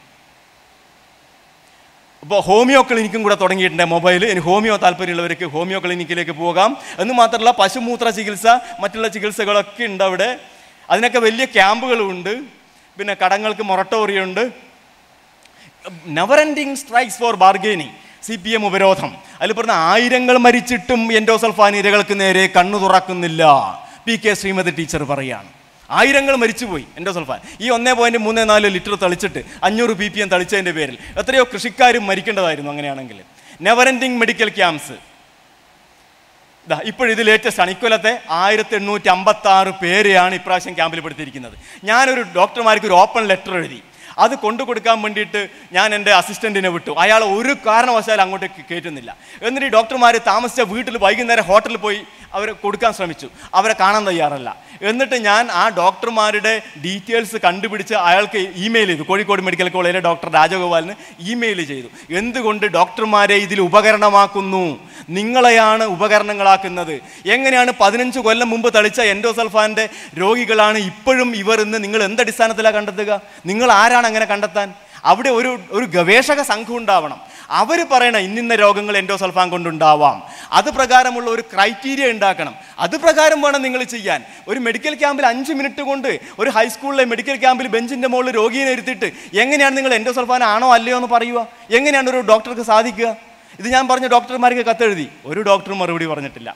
ഇപ്പോൾ ഹോമിയോ ക്ലിനിക്കും കൂടെ തുടങ്ങിയിട്ടുണ്ട് മൊബൈൽ ഇനി ഹോമിയോ താല്പര്യമുള്ളവർക്ക് ഹോമിയോ ക്ലിനിക്കിലേക്ക് പോകാം എന്ന് മാത്രമല്ല പശുമൂത്ര ചികിത്സ മറ്റുള്ള ചികിത്സകളൊക്കെ ഉണ്ട് അവിടെ അതിനൊക്കെ വലിയ ക്യാമ്പുകളും ഉണ്ട് പിന്നെ കടങ്ങൾക്ക് മൊറട്ടോറിയം ഉണ്ട് never ending strikes for bargaining C P M ഉപരോധം അതിൽ പറഞ്ഞ ആയിരങ്ങൾ മരിച്ചിട്ടും എൻഡോസൾഫാൻ ഇരകൾക്ക് നേരെ കണ്ണു തുറക്കുന്നില്ല പി കെ ശ്രീമതി ടീച്ചർ പറയാണ് ആയിരങ്ങൾ മരിച്ചുപോയി എൻഡോസൾഫാൻ ഈ ഒന്നേ പോയിന്റ് മൂന്ന് നാല് ലിറ്റർ തളിച്ചിട്ട് അഞ്ഞൂറ് പി പി എം തളിച്ചതിൻ്റെ പേരിൽ എത്രയോ കൃഷിക്കാരും മരിക്കേണ്ടതായിരുന്നു അങ്ങനെയാണെങ്കിൽ നെവർ എൻഡിങ് മെഡിക്കൽ ക്യാമ്പ്സ് ഇതാ ഇപ്പോഴിത് ലേറ്റസ്റ്റ് ആണ് ഇക്കൊല്ലത്തെ ആയിരത്തി എണ്ണൂറ്റി അമ്പത്തി ആറ് പേരെയാണ് ഇപ്രാവശ്യം ക്യാമ്പിൽ പെടുത്തിയിരിക്കുന്നത് ഞാനൊരു ഡോക്ടർമാർക്ക് ഒരു ഓപ്പൺ ലെറ്റർ എഴുതി അത് കൊണ്ടു കൊടുക്കാൻ വേണ്ടിയിട്ട് ഞാൻ എൻ്റെ അസിസ്റ്റൻറ്റിനെ വിട്ടു അയാൾ ഒരു കാരണവശാലും അങ്ങോട്ടേക്ക് കയറ്റുന്നില്ല എന്നിട്ട് ഈ ഡോക്ടർമാർ താമസിച്ച വീട്ടിൽ വൈകുന്നേരം ഹോട്ടലിൽ പോയി അവർ കൊടുക്കാൻ ശ്രമിച്ചു അവരെ കാണാൻ തയ്യാറല്ല എന്നിട്ട് ഞാൻ ആ ഡോക്ടർമാരുടെ ഡീറ്റെയിൽസ് കണ്ടുപിടിച്ച് അയാൾക്ക് ഇമെയിൽ ചെയ്തു കോഴിക്കോട് മെഡിക്കൽ കോളേജിലെ ഡോക്ടർ രാജഗോപാലിന് ഇമെയിൽ ചെയ്തു എന്തുകൊണ്ട് ഡോക്ടർമാരെ ഇതിൽ ഉപകരണമാക്കുന്നു നിങ്ങളെയാണ് ഉപകരണങ്ങളാക്കുന്നത് എങ്ങനെയാണ് പതിനഞ്ച് കൊല്ലം മുമ്പ് തളിച്ച എൻഡോസൾഫാൻ്റെ രോഗികളാണ് ഇപ്പോഴും ഇവർ എന്ന് നിങ്ങൾ എന്തടിസ്ഥാനത്തിലാണ് കണ്ടെത്തുക നിങ്ങൾ ആരാണ് അങ്ങനെ കണ്ടെത്താൻ അവിടെ ഒരു ഒരു ഗവേഷക സംഘം ഉണ്ടാവണം അവർ പറയണ ഇന്നിന്ന രോഗങ്ങൾ എൻഡോസൾഫാൻ കൊണ്ടുണ്ടാവാം അത് പ്രകാരമുള്ള ഒരു ക്രൈറ്റീരിയ ഉണ്ടാക്കണം അത് പ്രകാരം വേണം നിങ്ങൾ ചെയ്യാൻ ഒരു മെഡിക്കൽ ക്യാമ്പിൽ അഞ്ച് മിനിറ്റ് കൊണ്ട് ഒരു ഹൈസ്കൂളിലെ മെഡിക്കൽ ക്യാമ്പിൽ ബെഞ്ചിൻ്റെ മുകളിൽ രോഗിയെ ഇരുത്തിയിട്ട് എങ്ങനെയാണ് നിങ്ങൾ എൻഡോസൾഫാൻ ആണോ അല്ലയോ എന്ന് പറയുക എങ്ങനെയാണ് ഒരു ഡോക്ടർക്ക് സാധിക്കുക ഇത് ഞാൻ പറഞ്ഞ ഡോക്ടർമാർക്ക് കത്തെഴുതി ഒരു ഡോക്ടറും മറുപടി പറഞ്ഞിട്ടില്ല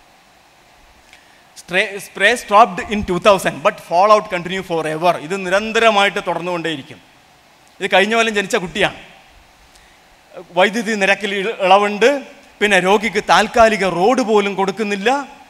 spray stopped in two thousand but fallout continue forever ഇത് നിരന്തരമായിട്ട് തുടർന്നുകൊണ്ടേയിരിക്കും ഇത് കഴിഞ്ഞ കൊല്ലം ജനിച്ച കുട്ടിയാണ് വൈദ്യുതി നിരക്കിൽ ഇള- ഇളവുണ്ട് പിന്നെ രോഗിക്ക് താൽക്കാലിക റോഡ് പോലും കൊടുക്കുന്നില്ല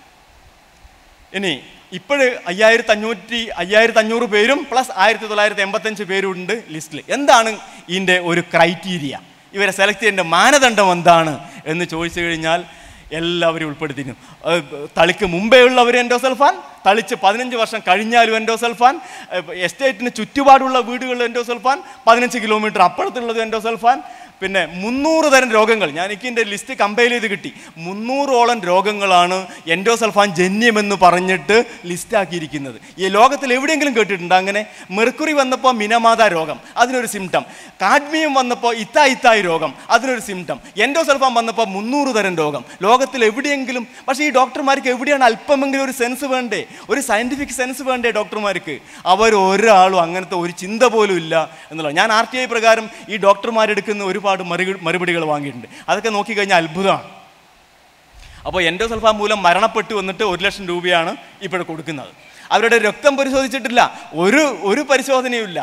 ഇനി ഇപ്പോഴ് അയ്യായിരത്തി അഞ്ഞൂറ്റി അയ്യായിരത്തി അഞ്ഞൂറ് പേരും പ്ലസ് ആയിരത്തി തൊള്ളായിരത്തി എൺപത്തഞ്ച് പേരുണ്ട് ലിസ്റ്റിൽ എന്താണ് ഇതിൻ്റെ ഒരു ക്രൈറ്റീരിയ ഇവരെ സെലക്ട് ചെയ്യേണ്ട മാനദണ്ഡം എന്താണ് എന്ന് ചോദിച്ചു കഴിഞ്ഞാൽ എല്ലാവരും ഉൾപ്പെടുത്തിയിരുന്നു അത് തളിക്ക് മുമ്പേ ഉള്ളവർ എൻഡോസൾഫാൻ തളിച്ച് പതിനഞ്ച് വർഷം കഴിഞ്ഞാലും എൻഡോസൾഫാൻ എസ്റ്റേറ്റിന് ചുറ്റുപാടുള്ള വീടുകളിൽ എൻഡോസൾഫാൻ പതിനഞ്ച് കിലോമീറ്റർ അപ്പുറത്തുള്ളത് എൻഡോസൾഫാൻ പിന്നെ മുന്നൂറ് തരം രോഗങ്ങൾ ഞാൻ എനിക്ക് എൻ്റെ ലിസ്റ്റ് കമ്പയർ ചെയ്ത് കിട്ടി മുന്നൂറോളം രോഗങ്ങളാണ് എൻഡോസൾഫാൻ ജന്യമെന്ന് പറഞ്ഞിട്ട് ലിസ്റ്റാക്കിയിരിക്കുന്നത് ഈ ലോകത്തിൽ എവിടെയെങ്കിലും കേട്ടിട്ടുണ്ടോ അങ്ങനെ മെർക്കുറി വന്നപ്പോൾ മിനമാത രോഗം അതിനൊരു സിംറ്റം കാഡ്മിയം വന്നപ്പോൾ ഇത്ത ഇത്തായി രോഗം അതിനൊരു സിംറ്റം എൻഡോസൾഫാൻ വന്നപ്പോൾ മുന്നൂറ് തരം രോഗം ലോകത്തിൽ എവിടെയെങ്കിലും പക്ഷേ ഈ ഡോക്ടർമാർക്ക് എവിടെയാണ് അല്പമെങ്കിലും ഒരു സെൻസ് വേണ്ടേ ഒരു സയൻറ്റിഫിക് സെൻസ് വേണ്ടേ ഡോക്ടർമാർക്ക് അവർ ഒരാളും അങ്ങനത്തെ ഒരു ചിന്ത പോലും ഇല്ല എന്നുള്ളത് ഞാൻ ആർ ടി ഐ പ്രകാരം ഈ ഡോക്ടർമാരെടുക്കുന്ന ഒരുപാട് മറു മറുപടികൾ വാങ്ങിയിട്ടുണ്ട് അതൊക്കെ നോക്കിക്കഴിഞ്ഞാൽ അത്ഭുതമാണ് അപ്പോൾ എൻഡോസൾഫാൻ മൂലം മരണപ്പെട്ടു വന്നിട്ട് ഒരു ലക്ഷം രൂപയാണ് ഇപ്പോൾ കൊടുക്കുന്നത് അവരുടെ രക്തം പരിശോധിച്ചിട്ടില്ല ഒരു ഒരു പരിശോധനയുമില്ല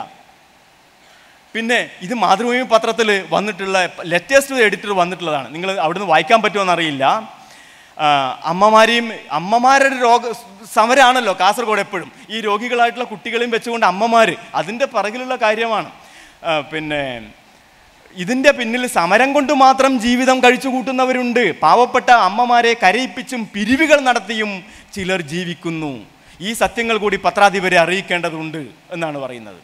പിന്നെ ഇത് മാതൃഭൂമി പത്രത്തിൽ വന്നിട്ടുള്ള ലേറ്റസ്റ്റ് എഡിറ്റർ വന്നിട്ടുള്ളതാണ് നിങ്ങൾ അവിടുന്ന് വായിക്കാൻ പറ്റുമോ അറിയില്ല ആ, അമ്മമാരെയും അമ്മമാരുടെ രോഗ സമരമാണല്ലോ കാസർഗോഡ് എപ്പോഴും ഈ രോഗികളായിട്ടുള്ള കുട്ടികളെയും വെച്ചുകൊണ്ട് അമ്മമാർ അതിൻ്റെ പിറകിലുള്ള കാര്യമാണ് ആ, പിന്നെ ഇതിൻ്റെ പിന്നിൽ സമരം കൊണ്ട് മാത്രം ജീവിതം കഴിച്ചു കൂട്ടുന്നവരുണ്ട് പാവപ്പെട്ട അമ്മമാരെ കരയിപ്പിച്ചും പിരിവുകൾ നടത്തിയും ചിലർ ജീവിക്കുന്നു ഈ സത്യങ്ങൾ കൂടി പത്രാധിപരെ അറിയിക്കേണ്ടതുണ്ട് എന്നാണ് പറയുന്നത്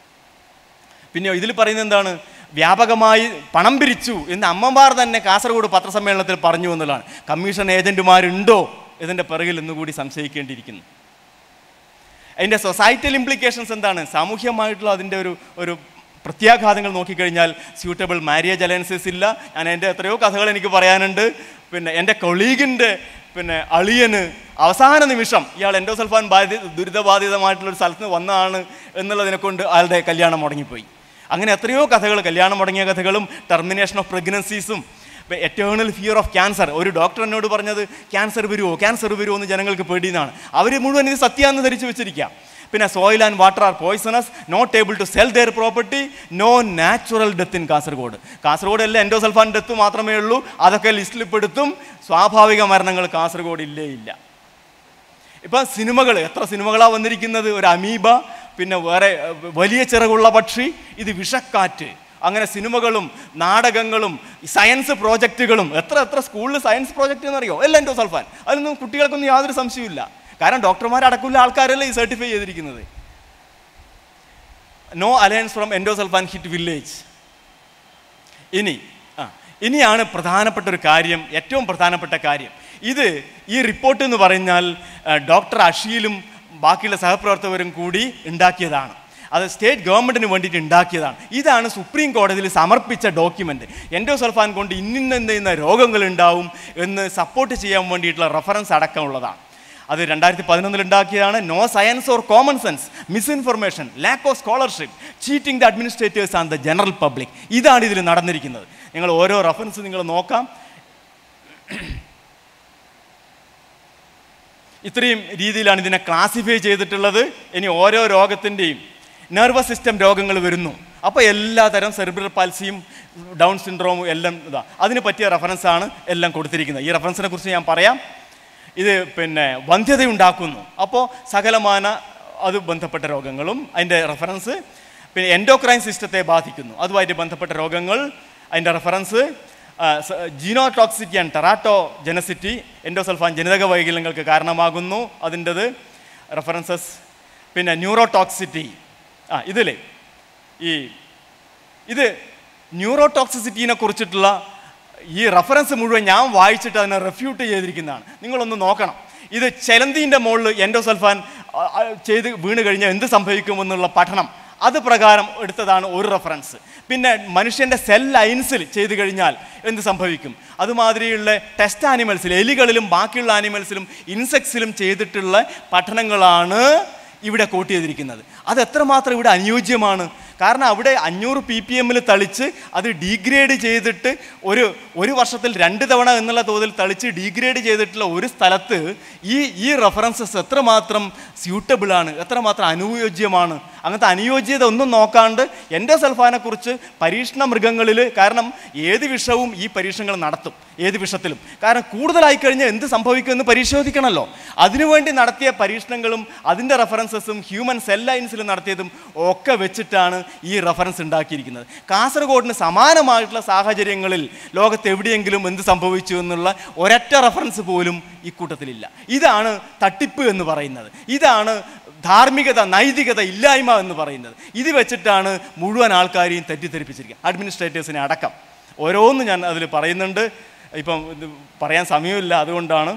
പിന്നെ ഇതിൽ പറയുന്നത് എന്താണ് വ്യാപകമായി പണം പിരിച്ചു എന്ന് അമ്മമാർ തന്നെ കാസർഗോഡ് പത്രസമ്മേളനത്തിൽ പറഞ്ഞു എന്നുള്ളതാണ് കമ്മീഷൻ ഏജന്റുമാരുണ്ടോ ഇതിൻ്റെ പിറകിൽ എന്നുകൂടി സംശയിക്കേണ്ടിയിരിക്കുന്നു അതിൻ്റെ സൊസൈറ്റൽ ഇംപ്ലിക്കേഷൻസ് എന്താണ് സാമൂഹ്യമായിട്ടുള്ള അതിൻ്റെ ഒരു ഒരു പ്രത്യാഘാതങ്ങൾ നോക്കിക്കഴിഞ്ഞാൽ സ്യൂട്ടബിൾ മാരേജ് അലയൻസസ് ഇല്ല ഞാൻ എൻ്റെ എത്രയോ കഥകൾ എനിക്ക് പറയാനുണ്ട് പിന്നെ എൻ്റെ കൊളീഗിൻ്റെ പിന്നെ അളിയന് അവസാന നിമിഷം ഇയാൾ എൻഡോസൾഫാൻ ബാധി ദുരിതബാധിതമായിട്ടുള്ള ഒരു സ്ഥലത്ത് നിന്ന് വന്നതാണ് എന്നുള്ളതിനെ കൊണ്ട് അയാളുടെ കല്യാണം മുടങ്ങിപ്പോയി അങ്ങനെ എത്രയോ കഥകൾ കല്യാണം മുടങ്ങിയ കഥകളും ടെർമിനേഷൻ ഓഫ് പ്രഗ്നൻസീസും എറ്റേണൽ ഫിയർ ഓഫ് ക്യാൻസർ ഒരു ഡോക്ടർ എന്നോട് പറഞ്ഞത് ക്യാൻസർ വരുമോ ക്യാൻസർ വരുമോ എന്ന് ജനങ്ങൾക്ക് പേടിയെന്നാണ് അവർ മുഴുവൻ ഇത് സത്യമാണെന്ന് ധരിച്ചു വെച്ചിരിക്കുക പിന്നെ soil and water are poisonous not able to sell their property no natural death in Kasaragod Kasaragod എല്ലാം എൻഡോസൾഫാൻ ഡെത്ത് മാത്രമേ ഉള്ളൂ അതൊക്കെ ലിസ്റ്റിൽ പെടുത്തും സ്വാഭാവിക മരണങ്ങൾ കാസർഗോഡ് ഇല്ലേ ഇല്ല ഇപ്പം സിനിമകൾ എത്ര സിനിമകളാണ് വന്നിരിക്കുന്നത് ഒരു അമീബ പിന്നെ വേറെ ഏർ, വലിയ ചിറകുള്ള പക്ഷി ഇത് വിഷക്കാറ്റ് അങ്ങനെ സിനിമകളും നാടകങ്ങളും സയൻസ് പ്രോജക്റ്റുകളും എത്ര എത്ര സ്കൂളിൽ സയൻസ് പ്രോജക്റ്റ് എന്നറിയോ എല്ലാം എൻഡോസൾഫാൻ അതിലൊന്നും കുട്ടികൾക്കൊന്നും യാതൊരു സംശയമില്ല കാരണം ഡോക്ടർമാരടക്കമുള്ള ആൾക്കാരല്ലേ ഈ സർട്ടിഫൈ ചെയ്തിരിക്കുന്നത് no alliance from endosulfan hit village ഇനി ആ ഇനിയാണ് പ്രധാനപ്പെട്ട ഒരു കാര്യം ഏറ്റവും പ്രധാനപ്പെട്ട കാര്യം ഇത് ഈ റിപ്പോർട്ട് എന്ന് പറഞ്ഞാൽ ആ, ഡോക്ടർ അഷീലും ബാക്കിയുള്ള സഹപ്രവർത്തകരും കൂടി ഉണ്ടാക്കിയതാണ് അത് സ്റ്റേറ്റ് ഗവൺമെൻറ്റിന് വേണ്ടിയിട്ട് ഉണ്ടാക്കിയതാണ് ഇതാണ് സുപ്രീം കോടതിയിൽ സമർപ്പിച്ച ഡോക്യുമെൻ്റ് എൻഡോസൾഫാൻ കൊണ്ട് ഇന്നിന്ന ഇന്ന രോഗങ്ങൾ ഉണ്ടാവും എന്ന് സപ്പോർട്ട് ചെയ്യാൻ വേണ്ടിയിട്ടുള്ള റെഫറൻസ് അടക്കമുള്ളതാണ് അത് രണ്ടായിരത്തി പതിനൊന്നിൽ ഉണ്ടാക്കിയതാണ് no science or common sense misinformation lack of scholarship cheating the administrators and the general public ഇതാണ് ഇതിൽ നടന്നിരിക്കുന്നത് നിങ്ങൾ ഓരോ റെഫറൻസ് നിങ്ങൾ നോക്കാം ഇത്രയും രീതിയിലാണ് ഇതിനെ ക്ലാസിഫൈ ചെയ്തിട്ടുള്ളത് ഇനി ഓരോ രോഗത്തിൻ്റെയും നെർവസ് സിസ്റ്റം രോഗങ്ങൾ വരുന്നു അപ്പോൾ എല്ലാ തരം സെറിബ്രൽ പാൽസിയും ഡൗൺ സിൻഡ്രോമും എല്ലാം ഇതാ അതിന് പറ്റിയ റെഫറൻസാണ് എല്ലാം കൊടുത്തിരിക്കുന്നത് ഈ റെഫറൻസിനെ കുറിച്ച് ഞാൻ പറയാം ഇത് പിന്നെ വന്ധ്യതയുണ്ടാക്കുന്നു അപ്പോൾ സകലമാന അത് ബന്ധപ്പെട്ട രോഗങ്ങളും അതിൻ്റെ റെഫറൻസ് പിന്നെ എൻഡോക്രൈൻ സിസ്റ്റത്തെ ബാധിക്കുന്നു അതുമായിട്ട് ബന്ധപ്പെട്ട രോഗങ്ങൾ അതിൻ്റെ reference genotoxicity and teratogenicity endosulfan ജനിതക വൈകല്യങ്ങൾക്ക് കാരണമാകുന്നു അതിൻ്റെത് റെഫറൻസസ് പിന്നെ ന്യൂറോടോക്സിറ്റി ആ ഇതിൽ ഈ ഇത് ന്യൂറോടോക്സിസിറ്റീനെ കുറിച്ചിട്ടുള്ള ഈ റെഫറൻസ് മുഴുവൻ ഞാൻ വായിച്ചിട്ട് അതിനെ റെഫ്യൂട്ട് ചെയ്തിരിക്കുന്നതാണ് നിങ്ങളൊന്ന് നോക്കണം ഇത് ചെലന്തീൻ്റെ മുകളിൽ എൻഡോസൾഫാൻ ആ, ആ, ചെയ്ത് വീണ് കഴിഞ്ഞാൽ എന്ത് സംഭവിക്കുമെന്നുള്ള പഠനം അത് പ്രകാരം എടുത്തതാണ് ഒരു റെഫറൻസ് പിന്നെ മനുഷ്യൻ്റെ സെൽ ലൈൻസിൽ ചെയ്തു കഴിഞ്ഞാൽ എന്ത് സംഭവിക്കും അതുമാതിരിയുള്ള ടെസ്റ്റ് ആനിമൽസിൽ എലികളിലും ബാക്കിയുള്ള ആനിമൽസിലും ഇൻസെക്ട്സിലും ചെയ്തിട്ടുള്ള പഠനങ്ങളാണ് ഇവിടെ കോട്ട് ചെയ്തിരിക്കുന്നത് അത് എത്രമാത്രം ഇവിടെ അനുയോജ്യമാണ് കാരണം അവിടെ അഞ്ഞൂറ് പി പി എമ്മിൽ തളിച്ച് അത് ഡീഗ്രേഡ് ചെയ്തിട്ട് ഒരു ഒരു വർഷത്തിൽ രണ്ട് തവണ എന്നുള്ള തോതിൽ തളിച്ച് ഡീഗ്രേഡ് ചെയ്തിട്ടുള്ള ഒരു സ്ഥലത്ത് ഈ ഈ റെഫറൻസസ് എത്രമാത്രം സ്യൂട്ടബിൾ ആണ് എത്രമാത്രം അനുയോജ്യമാണ് അങ്ങനത്തെ അനുയോജ്യത ഒന്നും നോക്കാണ്ട് എൻ്റെ സൽഫാനെക്കുറിച്ച് പരീക്ഷണ മൃഗങ്ങളിൽ കാരണം ഏത് വിഷവും ഈ പരീക്ഷണങ്ങൾ നടത്തും ഏത് വിഷത്തിലും കാരണം കൂടുതലായി കഴിഞ്ഞാൽ എന്ത് സംഭവിക്കുമെന്ന് പരിശോധിക്കണമല്ലോ അതിനുവേണ്ടി നടത്തിയ പരീക്ഷണങ്ങളും അതിൻ്റെ റെഫറൻസസും ഹ്യൂമൻ സെൽ ലൈൻസിൽ നടത്തിയതും ഒക്കെ വെച്ചിട്ടാണ് ഈ റെഫറൻസ് ഉണ്ടാക്കിയിരിക്കുന്നത് കാസർഗോഡിന് സമാനമായിട്ടുള്ള സാഹചര്യങ്ങളിൽ ലോകത്ത് എവിടെയെങ്കിലും എന്ത് സംഭവിച്ചു എന്നുള്ള ഒരൊറ്റ റെഫറൻസ് പോലും ഇക്കൂട്ടത്തിലില്ല ഇതാണ് തട്ടിപ്പ് എന്ന് പറയുന്നത് ഇതാണ് ധാർമ്മികത നൈതികത ഇല്ലായ്മ എന്ന് പറയുന്നത് ഇത് വെച്ചിട്ടാണ് മുഴുവൻ ആൾക്കാരെയും തെറ്റിദ്ധരിപ്പിച്ചിരിക്കുക അഡ്മിനിസ്ട്രേറ്റേഴ്സിനെ അടക്കം ഓരോന്നും ഞാൻ അതിൽ പറയുന്നുണ്ട് ഇപ്പം ഇത് പറയാൻ സമയമില്ല അതുകൊണ്ടാണ്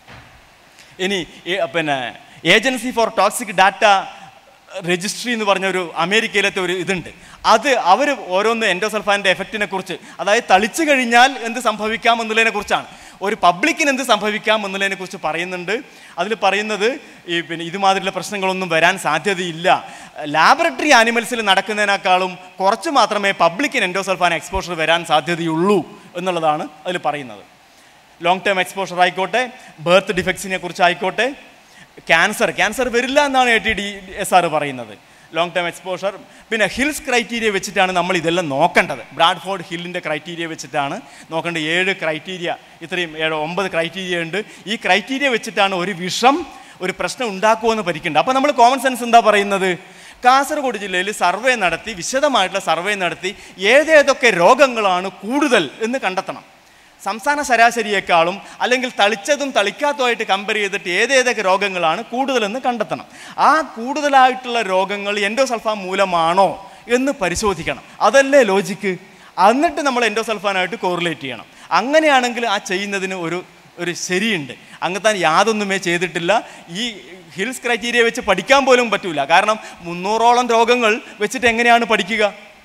ഇനി ഏ- പിന്നെ agency for toxic data registry എന്ന് പറഞ്ഞ ഒരു അമേരിക്കയിലത്തെ ഒരു ഇതുണ്ട് അത് അവർ ഓരോന്ന് എൻഡോസൾഫാൻ്റെ എഫക്റ്റിനെ കുറിച്ച് അതായത് തളിച്ചു കഴിഞ്ഞാൽ എന്ത് സംഭവിക്കാം എന്നുള്ളതിനെ കുറിച്ചാണ് ഒരു പബ്ലിക്കിന് എന്ത് സംഭവിക്കാം എന്നുള്ളതിനെ കുറിച്ച് പറയുന്നുണ്ട് അതിൽ പറയുന്നത് ഈ പിന്നെ ഇതുമാതിരിയുള്ള പ്രശ്നങ്ങളൊന്നും വരാൻ സാധ്യതയില്ല ലാബറട്ടറി ആനിമൽസിൽ നടക്കുന്നതിനേക്കാളും കുറച്ച് മാത്രമേ പബ്ലിക്കിന് എൻഡോസൾഫാൻ എക്സ്പോഷർ വരാൻ സാധ്യതയുള്ളൂ എന്നുള്ളതാണ് അതിൽ പറയുന്നത് ലോങ് ടേം എക്സ്പോഷർ ആയിക്കോട്ടെ ബർത്ത് ഡിഫക്ട്സിനെ കുറിച്ച് ആയിക്കോട്ടെ ക്യാൻസർ ക്യാൻസർ വരില്ല എന്നാണ് A T D S R പറയുന്നത് ലോങ് ടേം എക്സ്പോഷർ പിന്നെ ഹിൽസ് ക്രൈറ്റീരിയ വെച്ചിട്ടാണ് നമ്മൾ ഇതെല്ലാം നോക്കേണ്ടത് ബ്രാഡ്ഫോർഡ് ഹില്ലിൻ്റെ ക്രൈറ്റീരിയ വെച്ചിട്ടാണ് നോക്കേണ്ടത് ഏഴ് ക്രൈറ്റീരിയ ഇത്രയും ഏഴ് ഒമ്പത് ക്രൈറ്റീരിയ ഉണ്ട് ഈ ക്രൈറ്റീരിയ വെച്ചിട്ടാണ് ഒരു വിഷം ഒരു പ്രശ്നം ഉണ്ടാക്കുമെന്ന് പരിക്കുന്നുണ്ട് അപ്പോൾ നമ്മൾ കോമൺ സെൻസ് എന്താ പറയുന്നത് കാസർഗോഡ് ജില്ലയിൽ സർവേ നടത്തി വിശദമായിട്ടുള്ള സർവേ നടത്തി ഏതേതൊക്കെ രോഗങ്ങളാണ് കൂടുതൽ എന്ന് കണ്ടെത്തണം സംസ്ഥാന ശരാശരിയേക്കാളും അല്ലെങ്കിൽ തളിച്ചതും തളിക്കാത്തതുമായിട്ട് കമ്പയർ ചെയ്തിട്ട് ഏതേതൊക്കെ രോഗങ്ങളാണ് കൂടുതലെന്ന് കണ്ടെത്തണം ആ കൂടുതലായിട്ടുള്ള രോഗങ്ങൾ എൻഡോസൾഫാൻ മൂലമാണോ എന്ന് പരിശോധിക്കണം അതല്ലേ ലോജിക്ക് എന്നിട്ട് നമ്മൾ എൻഡോസൾഫാനായിട്ട് കോറിലേറ്റ് ചെയ്യണം അങ്ങനെയാണെങ്കിൽ ആ ചെയ്യുന്നതിന് ഒരു ഒരു ശരിയുണ്ട് അങ്ങത്താൻ യാതൊന്നുമേ ചെയ്തിട്ടില്ല ഈ ഹിൽസ് ക്രൈറ്റീരിയ വെച്ച് പഠിക്കാൻ പോലും പറ്റൂല കാരണം മുന്നൂറോളം രോഗങ്ങൾ വെച്ചിട്ട് എങ്ങനെയാണ് പഠിക്കുക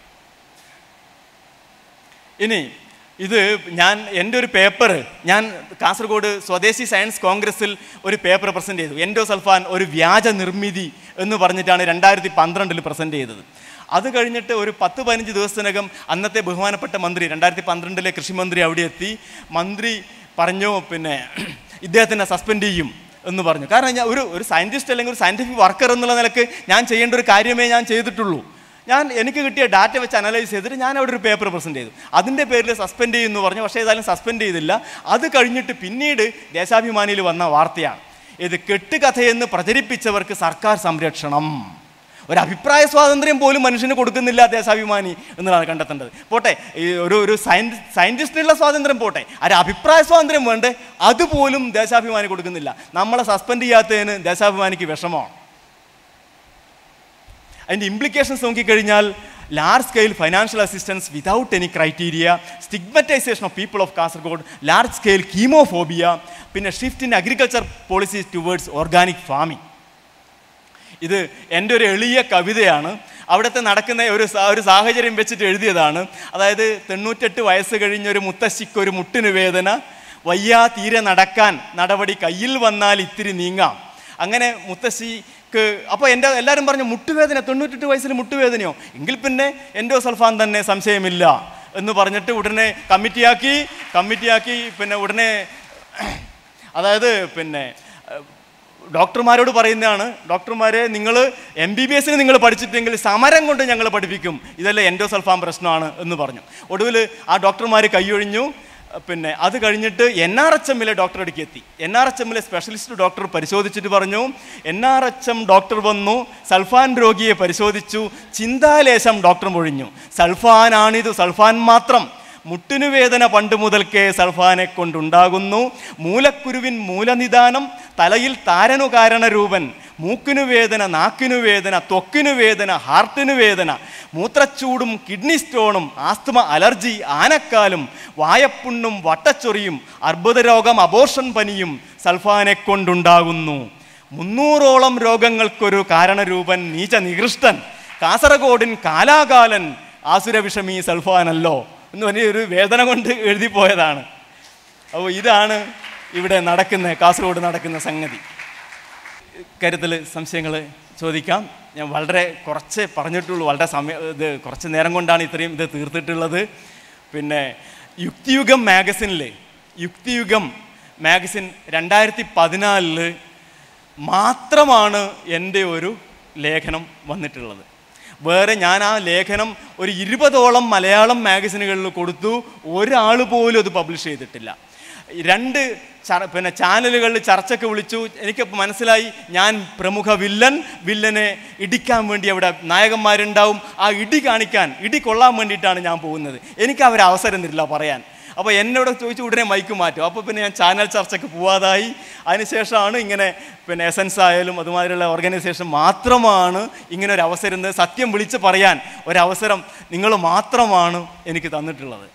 ഇനി ഇത് ഞാൻ എൻ്റെ ഒരു പേപ്പർ ഞാൻ കാസർഗോഡ് സ്വദേശി സയൻസ് കോൺഗ്രസിൽ ഒരു പേപ്പർ പ്രസൻറ്റ് ചെയ്തു എൻഡോസൾഫാൻ ഒരു വ്യാജ നിർമ്മിതി എന്ന് പറഞ്ഞിട്ടാണ് രണ്ടായിരത്തി പന്ത്രണ്ടിൽ പ്രസൻറ്റ് ചെയ്തത് അത് കഴിഞ്ഞിട്ട് ഒരു പത്ത് പതിനഞ്ച് ദിവസത്തിനകം അന്നത്തെ ബഹുമാനപ്പെട്ട മന്ത്രി രണ്ടായിരത്തി പന്ത്രണ്ടിലെ കൃഷിമന്ത്രി അവിടെ എത്തി മന്ത്രി പറഞ്ഞു പിന്നെ ഇദ്ദേഹത്തിനെ സസ്പെൻഡ് ചെയ്യും എന്ന് പറഞ്ഞു കാരണം ഞാൻ ഒരു ഒരു സയൻറ്റിസ്റ്റ് അല്ലെങ്കിൽ ഒരു സയൻറ്റിഫിക് വർക്കർ എന്നുള്ള നിലക്ക് ഞാൻ ചെയ്യേണ്ട ഒരു കാര്യമേ ഞാൻ ചെയ്തിട്ടുള്ളൂ ഞാൻ എനിക്ക് കിട്ടിയ ഡാറ്റ വെച്ച് അനലൈസ് ചെയ്തിട്ട് ഞാൻ അവിടെ ഒരു പേപ്പർ പ്രസൻറ്റ് ചെയ്തു അതിൻ്റെ പേരിൽ സസ്പെൻഡ് ചെയ്യുമെന്ന് പറഞ്ഞു പക്ഷേ ഏതായാലും സസ്പെൻഡ് ചെയ്തില്ല അത് കഴിഞ്ഞിട്ട് പിന്നീട് ദേശാഭിമാനിയിൽ വന്ന വാർത്തയാണ് ഇത് കെട്ടുകഥയെന്ന് പ്രചരിപ്പിച്ചവർക്ക് സർക്കാർ സംരക്ഷണം ഒരു അഭിപ്രായ സ്വാതന്ത്ര്യം പോലും മനുഷ്യന് കൊടുക്കുന്നില്ല ദേശാഭിമാനി എന്നുള്ളതാണ് കണ്ടെത്തേണ്ടത് പോട്ടെ ഈ ഒരു ഒരു സയൻസ് സയൻറ്റിസ്റ്റിനുള്ള സ്വാതന്ത്ര്യം പോട്ടെ ഒരു അഭിപ്രായ സ്വാതന്ത്ര്യം വേണ്ടേ അതുപോലും ദേശാഭിമാനി കൊടുക്കുന്നില്ല നമ്മളെ സസ്പെൻഡ് ചെയ്യാത്തതിന് ദേശാഭിമാനിക്ക് വിഷമമാണ് അതിൻ്റെ ഇംപ്ലിക്കേഷൻസ് നോക്കിക്കഴിഞ്ഞാൽ large scale financial assistance without any criteria stigmatisation of people of Kasaragod large scale chemophobia പിന്നെ shift in agriculture policies towards organic farming ഇത് എൻ്റെ ഒരു എളിയ കവിതയാണ് അവിടുത്തെ നടക്കുന്ന ഒരു സാ- ഒരു സാഹചര്യം വെച്ചിട്ട് എഴുതിയതാണ് അതായത് തൊണ്ണൂറ്റെട്ട് വയസ്സ് കഴിഞ്ഞ ഒരു മുത്തശ്ശിക്ക് ഒരു മുട്ടിന് വേദന വയ്യാ തീരെ നടക്കാൻ നടപടി കയ്യിൽ വന്നാൽ ഇത്തിരി നീങ്ങാം അങ്ങനെ മുത്തശ്ശിക്ക് അപ്പോൾ എൻ്റെ എല്ലാവരും പറഞ്ഞു മുട്ടുവേദന തൊണ്ണൂറ്റെട്ട് വയസ്സിൽ മുട്ടുവേദനയോ എങ്കിൽ പിന്നെ എൻഡോസൾഫാൻ തന്നെ സംശയമില്ല എന്ന് പറഞ്ഞിട്ട് ഉടനെ കമ്മിറ്റിയാക്കി കമ്മിറ്റിയാക്കി പിന്നെ ഉടനെ അതായത് പിന്നെ ഡോക്ടർമാരോട് പറയുന്നതാണ് ഡോക്ടർമാരെ നിങ്ങൾ എം ബി ബി എസിന് നിങ്ങൾ പഠിച്ചിട്ടെങ്കിൽ സമരം കൊണ്ട് ഞങ്ങൾ പഠിപ്പിക്കും ഇതല്ല എൻഡോസൾഫാൻ പ്രശ്നമാണ് എന്ന് പറഞ്ഞു ഒടുവിൽ ആ ഡോക്ടർമാർ കൈയൊഴിഞ്ഞു പിന്നെ അത് കഴിഞ്ഞിട്ട് എൻ ആർ എച്ച് എമ്മിലെ ഡോക്ടർ അടുക്കി എത്തി എൻ ആർ എച്ച് എമ്മിലെ സ്പെഷ്യലിസ്റ്റ് ഡോക്ടർ പരിശോധിച്ചിട്ട് പറഞ്ഞു N R H M doctor വന്നു സൾഫാൻ രോഗിയെ പരിശോധിച്ചു ചിന്താലേശം ഡോക്ടർ മൊഴിഞ്ഞു സൾഫാനാണിത് സൾഫാൻ മാത്രം മുട്ടിനു വേദന പണ്ട് മുതൽക്കേ സൾഫാനെ കൊണ്ടുണ്ടാകുന്നു മൂലക്കുരുവിൻ മൂലനിദാനം തലയിൽ താരനു കാരണരൂപൻ മൂക്കിനു വേദന നാക്കിനു വേദന ത്വക്കിനു വേദന ഹാർട്ടിനു വേദന മൂത്രച്ചൂടും കിഡ്നി സ്റ്റോണും ആസ്തമ അലർജി ആനക്കാലും വായപ്പുണ്ണും വട്ടച്ചൊറിയും അർബുദരോഗം അബോർഷൻ പനിയും സൾഫാനെ കൊണ്ടുണ്ടാകുന്നു മുന്നൂറോളം രോഗങ്ങൾക്കൊരു കാരണരൂപൻ നീച നികൃഷ്ടൻ കാസർഗോഡിൻ കാലാകാലൻ ആസുരവിഷമി സൾഫാനല്ലോ എന്ന് പറഞ്ഞ ഒരു വേദന കൊണ്ട് എഴുതിപ്പോയതാണ് അപ്പോൾ ഇതാണ് ഇവിടെ നടക്കുന്ന കാസർഗോഡ് നടക്കുന്ന സംഗതി കാര്യത്തിൽ സംശയങ്ങൾ ചോദിക്കാം ഞാൻ വളരെ കുറച്ച് പറഞ്ഞിട്ടുള്ളൂ വളരെ സമയം ഇത് കുറച്ച് നേരം കൊണ്ടാണ് ഇത്രയും ഇത് തീർത്തിട്ടുള്ളത് പിന്നെ യുക്തിയുഗം മാഗസിനിൽ യുക്തിയുഗം മാഗസിൻ രണ്ടായിരത്തി പതിനാലില് മാത്രമാണ് എൻ്റെ ഒരു ലേഖനം വന്നിട്ടുള്ളത് വേറെ ഞാൻ ആ ലേഖനം ഒരു ഇരുപതോളം മലയാളം മാഗസിനുകളിൽ കൊടുത്തു ഒരാൾ പോലും അത് പബ്ലിഷ് ചെയ്തിട്ടില്ല രണ്ട് ചർ- പിന്നെ ചാനലുകളിൽ ചർച്ചയ്ക്ക് വിളിച്ചു എനിക്ക് മനസ്സിലായി ഞാൻ പ്രമുഖ വില്ലൻ വില്ലനെ ഇടിക്കാൻ വേണ്ടി അവിടെ നായകന്മാരുണ്ടാവും ആ ഇടി കാണിക്കാൻ ഇടി കൊള്ളാൻ വേണ്ടിയിട്ടാണ് ഞാൻ പോകുന്നത് എനിക്ക് അവർ അവസരം തരില്ല പറയാൻ അപ്പോൾ എന്നോട് ചോദിച്ചു ഉടനെ മൈക്ക് മാറ്റും അപ്പോൾ പിന്നെ ഞാൻ ചാനൽ ചർച്ചയ്ക്ക് പോവാതായി അതിനുശേഷമാണ് ഇങ്ങനെ പിന്നെ എസൻസ് ആയാലും അതുമാതിരിയുള്ള ഓർഗനൈസേഷൻ മാത്രമാണ് ഇങ്ങനെ ഒരു അവസരം തന്നത്. സത്യം വിളിച്ച് പറയാൻ ഒരവസരം നിങ്ങൾ മാത്രമാണ് എനിക്ക് തന്നിട്ടുള്ളത്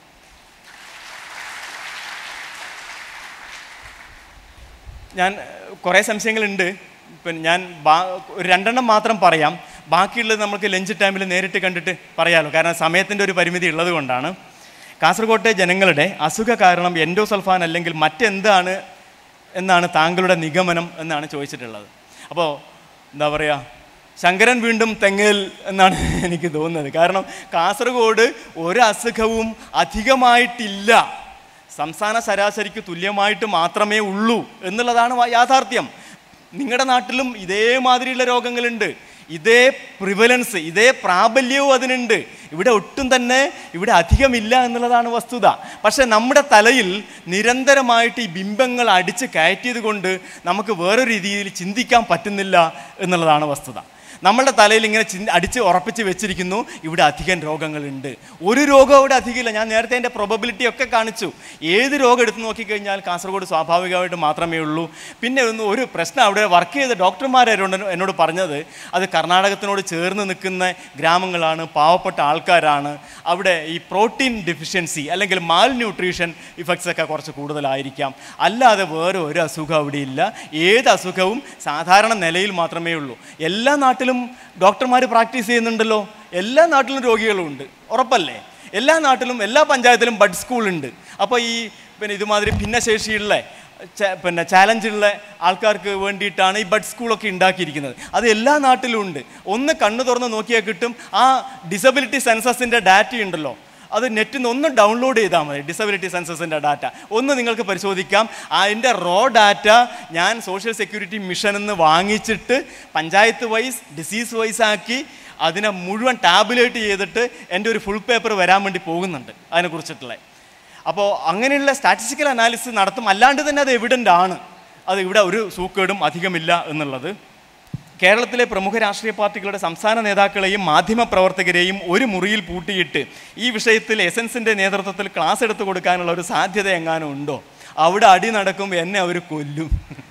ഞാൻ ഏഹ്, കുറേ സംശയങ്ങളുണ്ട് പിന്നെ ഞാൻ ബാ ഒരു രണ്ടെണ്ണം മാത്രം പറയാം ബാക്കിയുള്ളത് നമുക്ക് ലഞ്ച് ടൈമിൽ നേരിട്ട് കണ്ടിട്ട് പറയാമല്ലോ കാരണം സമയത്തിൻ്റെ ഒരു പരിമിതി ഉള്ളത് കൊണ്ടാണ് കാസർഗോട്ടെ ജനങ്ങളുടെ അസുഖ കാരണം എൻഡോസൾഫാൻ അല്ലെങ്കിൽ മറ്റെന്താണ് എന്നാണ് താങ്കളുടെ നിഗമനം എന്നാണ് ചോദിച്ചിട്ടുള്ളത് അപ്പോൾ എന്താ പറയുക ശങ്കരൻ വീണ്ടും തെങ്ങേൽ എന്നാണ് എനിക്ക് തോന്നുന്നത് കാരണം കാസർഗോഡ് ഒരു അസുഖവും അധികമായിട്ടില്ല സംസ്ഥാന ശരാശരിക്ക് തുല്യമായിട്ട് മാത്രമേ ഉള്ളൂ എന്നുള്ളതാണ് വ- യാഥാർത്ഥ്യം നിങ്ങളുടെ നാട്ടിലും ഇതേമാതിരിയുള്ള രോഗങ്ങളുണ്ട് ഇതേ പ്രിവലൻസ് ഇതേ പ്രാബല്യവും അതിനുണ്ട് ഇവിടെ ഒട്ടും തന്നെ ഇവിടെ അധികമില്ല എന്നുള്ളതാണ് വസ്തുത പക്ഷെ നമ്മുടെ തലയിൽ നിരന്തരമായിട്ട് ഈ ബിംബങ്ങൾ അടിച്ച് കയറ്റിയത് കൊണ്ട് നമുക്ക് വേറൊരു രീതിയിൽ ചിന്തിക്കാൻ പറ്റുന്നില്ല എന്നുള്ളതാണ് വസ്തുത നമ്മളുടെ തലയിൽ ഇങ്ങനെ ചിന്ത അടിച്ച് ഉറപ്പിച്ച് വെച്ചിരിക്കുന്നു ഇവിടെ അധികം രോഗങ്ങളുണ്ട് ഒരു രോഗം ഇവിടെ അധികമില്ല ഞാൻ നേരത്തെ എൻ്റെ പ്രൊബബിലിറ്റി ഒക്കെ കാണിച്ചു ഏത് രോഗം എടുത്ത് നോക്കിക്കഴിഞ്ഞാൽ കാസർഗോഡ് സ്വാഭാവികമായിട്ട് മാത്രമേ ഉള്ളൂ പിന്നെ ഒന്ന് ഒരു പ്രശ്നം അവിടെ വർക്ക് ചെയ്ത ഡോക്ടർമാരോട് എന്നോട് പറഞ്ഞത് അത് കർണാടകത്തിനോട് ചേർന്ന് നിൽക്കുന്ന ഗ്രാമങ്ങളാണ് പാവപ്പെട്ട ആൾക്കാരാണ് അവിടെ ഈ പ്രോട്ടീൻ ഡെഫിഷ്യൻസി അല്ലെങ്കിൽ മാൽ ന്യൂട്രീഷൻ ഇഫക്ട്സ് ഒക്കെ കുറച്ച് കൂടുതലായിരിക്കാം അല്ലാതെ വേറെ ഒരു അസുഖം അവിടെ ഇല്ല ഏത് അസുഖവും സാധാരണ നിലയിൽ മാത്രമേ ഉള്ളൂ എല്ലാ നാട്ടിലും ഡോക്ടർമാർ പ്രാക്ടീസ് ചെയ്യുന്നുണ്ടല്ലോ എല്ലാ നാട്ടിലും രോഗികളും ഉണ്ട് ഉറപ്പല്ലേ എല്ലാ നാട്ടിലും എല്ലാ പഞ്ചായത്തിലും ബഡ് സ്കൂളുണ്ട് അപ്പോൾ ഈ പിന്നെ ഇതുമാതിരി ഭിന്നശേഷിയുള്ള ച- പിന്നെ ചാലഞ്ചുള്ള ആൾക്കാർക്ക് വേണ്ടിയിട്ടാണ് ഈ ബഡ് സ്കൂളൊക്കെ ഉണ്ടാക്കിയിരിക്കുന്നത് അത് എല്ലാ നാട്ടിലും ഉണ്ട് ഒന്ന് കണ്ണു തുറന്ന് നോക്കിയാൽ കിട്ടും ആ ഡിസബിലിറ്റി സെൻസസിൻ്റെ ഡാറ്റ ഉണ്ടല്ലോ അത് നെറ്റിൽ നിന്ന് ഒന്ന് ഡൗൺലോഡ് ചെയ്താൽ മതി ഡിസബിലിറ്റി സെൻസസിൻ്റെ ഡാറ്റ ഒന്ന് നിങ്ങൾക്ക് പരിശോധിക്കാം അതിൻ്റെ റോ ഡാറ്റ ഞാൻ സോഷ്യൽ സെക്യൂരിറ്റി മിഷൻ എന്ന് വാങ്ങിച്ചിട്ട് പഞ്ചായത്ത് വൈസ് ഡിസീസ് വൈസ് ആക്കി അതിനെ മുഴുവൻ ടാബുലേറ്റ് ചെയ്തിട്ട് എൻ്റെ ഒരു ഫുൾ പേപ്പർ വരാൻ വേണ്ടി പോകുന്നുണ്ട് അതിനെക്കുറിച്ചിട്ടുള്ള അപ്പോൾ അങ്ങനെയുള്ള സ്റ്റാറ്റിസ്റ്റിക്കൽ അനാലിസിസ് നടത്തും അല്ലാണ്ട് തന്നെ അത് എവിഡൻ്റ് ആണ് അത് ഇവിടെ ഒരു സൂക്കേടും അധികമില്ല എന്നുള്ളത് കേരളത്തിലെ പ്രമുഖ രാഷ്ട്രീയ പാർട്ടികളുടെ സംസ്ഥാന നേതാക്കളെയും മാധ്യമപ്രവർത്തകരെയും ഒരു മുറിയിൽ പൂട്ടിയിട്ട് ഈ വിഷയത്തിൽ എസൻസിൻ്റെ നേതൃത്വത്തിൽ ക്ലാസ് എടുത്തു കൊടുക്കാനുള്ള ഒരു സാധ്യത എങ്ങാനും ഉണ്ടോ അവിടെ അടി നടക്കുമ്പോൾ എന്നെ അവർ കൊല്ലും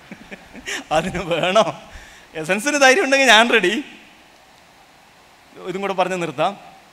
അതിന് വേണോ എസൻസിന് ധൈര്യം ഉണ്ടെങ്കിൽ ഞാൻ റെഡി ഇതും കൂടെ പറഞ്ഞ് നിർത്താം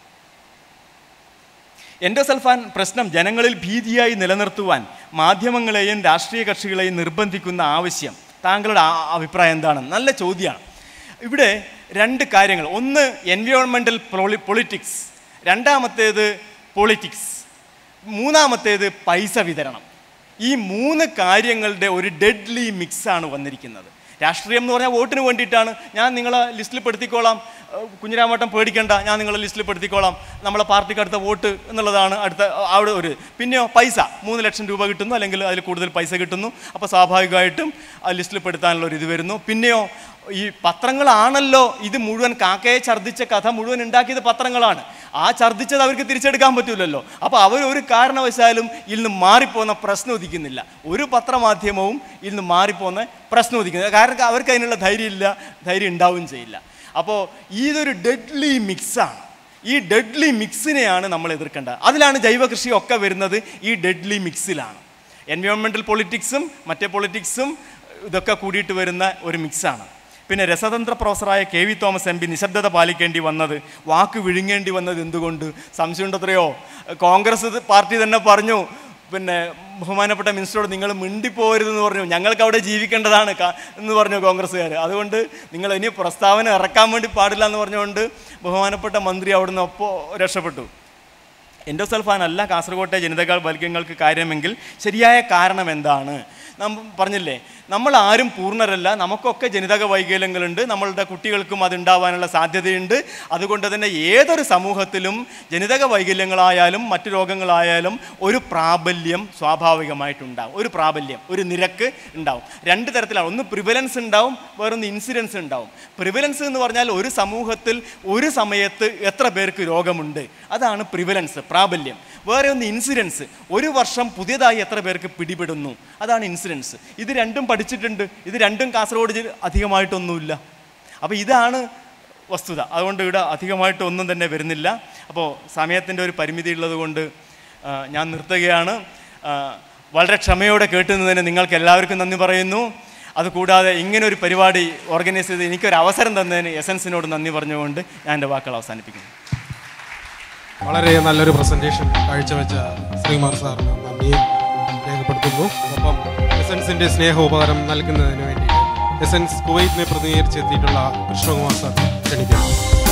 എൻഡോസൾഫാൻ പ്രശ്നം ജനങ്ങളിൽ ഭീതിയായി നിലനിർത്തുവാൻ മാധ്യമങ്ങളെയും രാഷ്ട്രീയ കക്ഷികളെയും നിർബന്ധിക്കുന്ന ആവശ്യം താങ്കളുടെ ആ- അഭിപ്രായം എന്താണ് നല്ല ചോദ്യമാണ് ഇവിടെ രണ്ട് കാര്യങ്ങൾ ഒന്ന് എൻവയോൺമെൻറ്റൽ പൊളിറ്റിക്സ് രണ്ടാമത്തേത് പൊളിറ്റിക്സ് മൂന്നാമത്തേത് പൈസ വിതരണം ഈ മൂന്ന് കാര്യങ്ങളുടെ ഒരു ഡെഡ്ലി മിക്സാണ് വന്നിരിക്കുന്നത് രാഷ്ട്രീയം എന്ന് പറഞ്ഞാൽ വോട്ടിന് വേണ്ടിയിട്ടാണ് ഞാൻ നിങ്ങളെ ലിസ്റ്റിൽ പെടുത്തിക്കോളാം ഏഹ് കുഞ്ഞിരാമട്ടം പേടിക്കണ്ട ഞാൻ നിങ്ങളെ ലിസ്റ്റിൽ പെടുത്തിക്കോളാം നമ്മളെ പാർട്ടിക്ക് അടുത്ത വോട്ട് എന്നുള്ളതാണ് അടുത്ത അവിടെ ഒരു പിന്നെയോ പൈസ മൂന്ന് ലക്ഷം രൂപ കിട്ടുന്നു അല്ലെങ്കിൽ അതിൽ കൂടുതൽ പൈസ കിട്ടുന്നു അപ്പോൾ സ്വാഭാവികമായിട്ടും ആ ലിസ്റ്റിൽ പെടുത്താനുള്ള ഒരു ഇത് വരുന്നു പിന്നെയോ ഈ പത്രങ്ങളാണല്ലോ ഇത് മുഴുവൻ കാക്കയെ ഛർദ്ദിച്ച കഥ മുഴുവൻ ഉണ്ടാക്കിയത് പത്രങ്ങളാണ് ആ ഛർദ്ദിച്ചത് അവർക്ക് തിരിച്ചെടുക്കാൻ പറ്റില്ലല്ലോ അപ്പോൾ അവർ ഒരു കാരണവശാലും ഇതിൽ നിന്ന് മാറിപ്പോകുന്ന പ്രശ്നം ഉദിക്കുന്നില്ല ഒരു പത്രമാധ്യമവും ഇതിൽ നിന്ന് മാറിപ്പോകുന്ന പ്രശ്നം ഉദിക്കുന്നില്ല കാരണം അവർക്ക് അതിനുള്ള ധൈര്യം ഇല്ല ധൈര്യം ഉണ്ടാവുകയും ചെയ്യില്ല അപ്പോൾ ഇതൊരു ഡെഡ്ലി മിക്സാണ് ഈ ഡെഡ്ലി മിക്സിനെയാണ് നമ്മൾ എതിർക്കേണ്ടത് അതിലാണ് ജൈവ കൃഷി ഒക്കെ വരുന്നത് ഈ ഡെഡ്ലി മിക്സിലാണ് എൻവയോൺമെൻറ്റൽ പൊളിറ്റിക്സും മറ്റേ പൊളിറ്റിക്സും ഇതൊക്കെ കൂടിയിട്ട് വരുന്ന ഒരു മിക്സാണ് പിന്നെ രസതന്ത്ര പ്രൊഫസറായ K V Thomas M P നിശബ്ദത പാലിക്കേണ്ടി വന്നത് വാക്ക് വിഴുങ്ങേണ്ടി വന്നത് എന്തുകൊണ്ട് സംശയമുണ്ടത്രയോ കോൺഗ്രസ് പാർട്ടി തന്നെ പറഞ്ഞു പിന്നെ ബഹുമാനപ്പെട്ട മിനിസ്റ്ററോട് നിങ്ങൾ മിണ്ടിപ്പോരുതെന്ന് പറഞ്ഞു ഞങ്ങൾക്ക് അവിടെ ജീവിക്കേണ്ടതാണ് ക- എന്ന് പറഞ്ഞു കോൺഗ്രസ്സുകാർ അതുകൊണ്ട് നിങ്ങൾ ഇനി പ്രസ്താവന ഇറക്കാൻ വേണ്ടി പാടില്ല എന്ന് പറഞ്ഞുകൊണ്ട് ബഹുമാനപ്പെട്ട മന്ത്രി അവിടുന്ന് ഒപ്പോൾ രക്ഷപ്പെട്ടു എൻഡോസൾഫാൻ അല്ല കാസർഗോട്ടെ ജനിതക വൈകല്യങ്ങൾക്ക് കാര്യമെങ്കിൽ ശരിയായ കാരണം എന്താണ് നാം പറഞ്ഞില്ലേ നമ്മൾ ആരും പൂർണ്ണരല്ല നമുക്കൊക്കെ ജനിതക വൈകല്യങ്ങളുണ്ട് നമ്മളുടെ കുട്ടികൾക്കും അതുണ്ടാവാനുള്ള സാധ്യതയുണ്ട് അതുകൊണ്ട് തന്നെ ഏതൊരു സമൂഹത്തിലും ജനിതക വൈകല്യങ്ങളായാലും മറ്റു രോഗങ്ങളായാലും ഒരു പ്രാബല്യം സ്വാഭാവികമായിട്ടുണ്ടാവും ഒരു പ്രാബല്യം ഒരു നിരക്ക് ഉണ്ടാവും രണ്ട് തരത്തിലാണ് ഒന്ന് പ്രിവലൻസ് ഉണ്ടാവും വേറൊന്ന് ഇൻസിഡൻസ് ഉണ്ടാവും പ്രിവലൻസ് എന്ന് പറഞ്ഞാൽ ഒരു സമൂഹത്തിൽ ഒരു സമയത്ത് എത്ര പേർക്ക് രോഗമുണ്ട് അതാണ് പ്രിവലൻസ് പ്രാബല്യം വേറെ ഒന്ന് ഇൻസിഡൻസ് ഒരു വർഷം പുതിയതായി എത്ര പേർക്ക് പിടിപെടുന്നു അതാണ് ഇൻസിഡൻസ് ഇത് രണ്ടും പഠിച്ചിട്ടുണ്ട് ഇത് രണ്ടും കാസർഗോഡ് ജില്ല അധികമായിട്ടൊന്നുമില്ല അപ്പോൾ ഇതാണ് വസ്തുത അതുകൊണ്ട് ഇവിടെ അധികമായിട്ട് ഒന്നും തന്നെ വരുന്നില്ല അപ്പോൾ സമയത്തിൻ്റെ ഒരു പരിമിതി ഉള്ളത് കൊണ്ട് ആ, ഞാൻ നിർത്തുകയാണ് ആ, വളരെ ക്ഷമയോടെ കേട്ടുന്നതിന് നിങ്ങൾക്ക് എല്ലാവർക്കും നന്ദി പറയുന്നു അതുകൂടാതെ ഇങ്ങനെ ഒരു പരിപാടി ഓർഗനൈസ് ചെയ്ത് എനിക്കൊരു അവസരം തന്നതിന് എസൻസിനോട് നന്ദി പറഞ്ഞുകൊണ്ട് ഞാൻ എൻ്റെ വാക്കുകൾ അവസാനിപ്പിക്കുന്നു വളരെ നല്ലൊരു പ്രസന്റേഷൻ കാഴ്ചവെച്ച ശ്രീമാർ സാറിന് നന്ദി രേഖപ്പെടുത്തുന്നു ഒപ്പം എസൻസിന്റെ സ്നേഹോപകാരം നൽകുന്നതിന് വേണ്ടി എസൻസ് കുവൈറ്റിനെ പ്രതിനിധീകരിച്ചെത്തിയിട്ടുള്ള കൃഷ്ണകുമാർ സാർ ക്ഷണിക്കുന്നു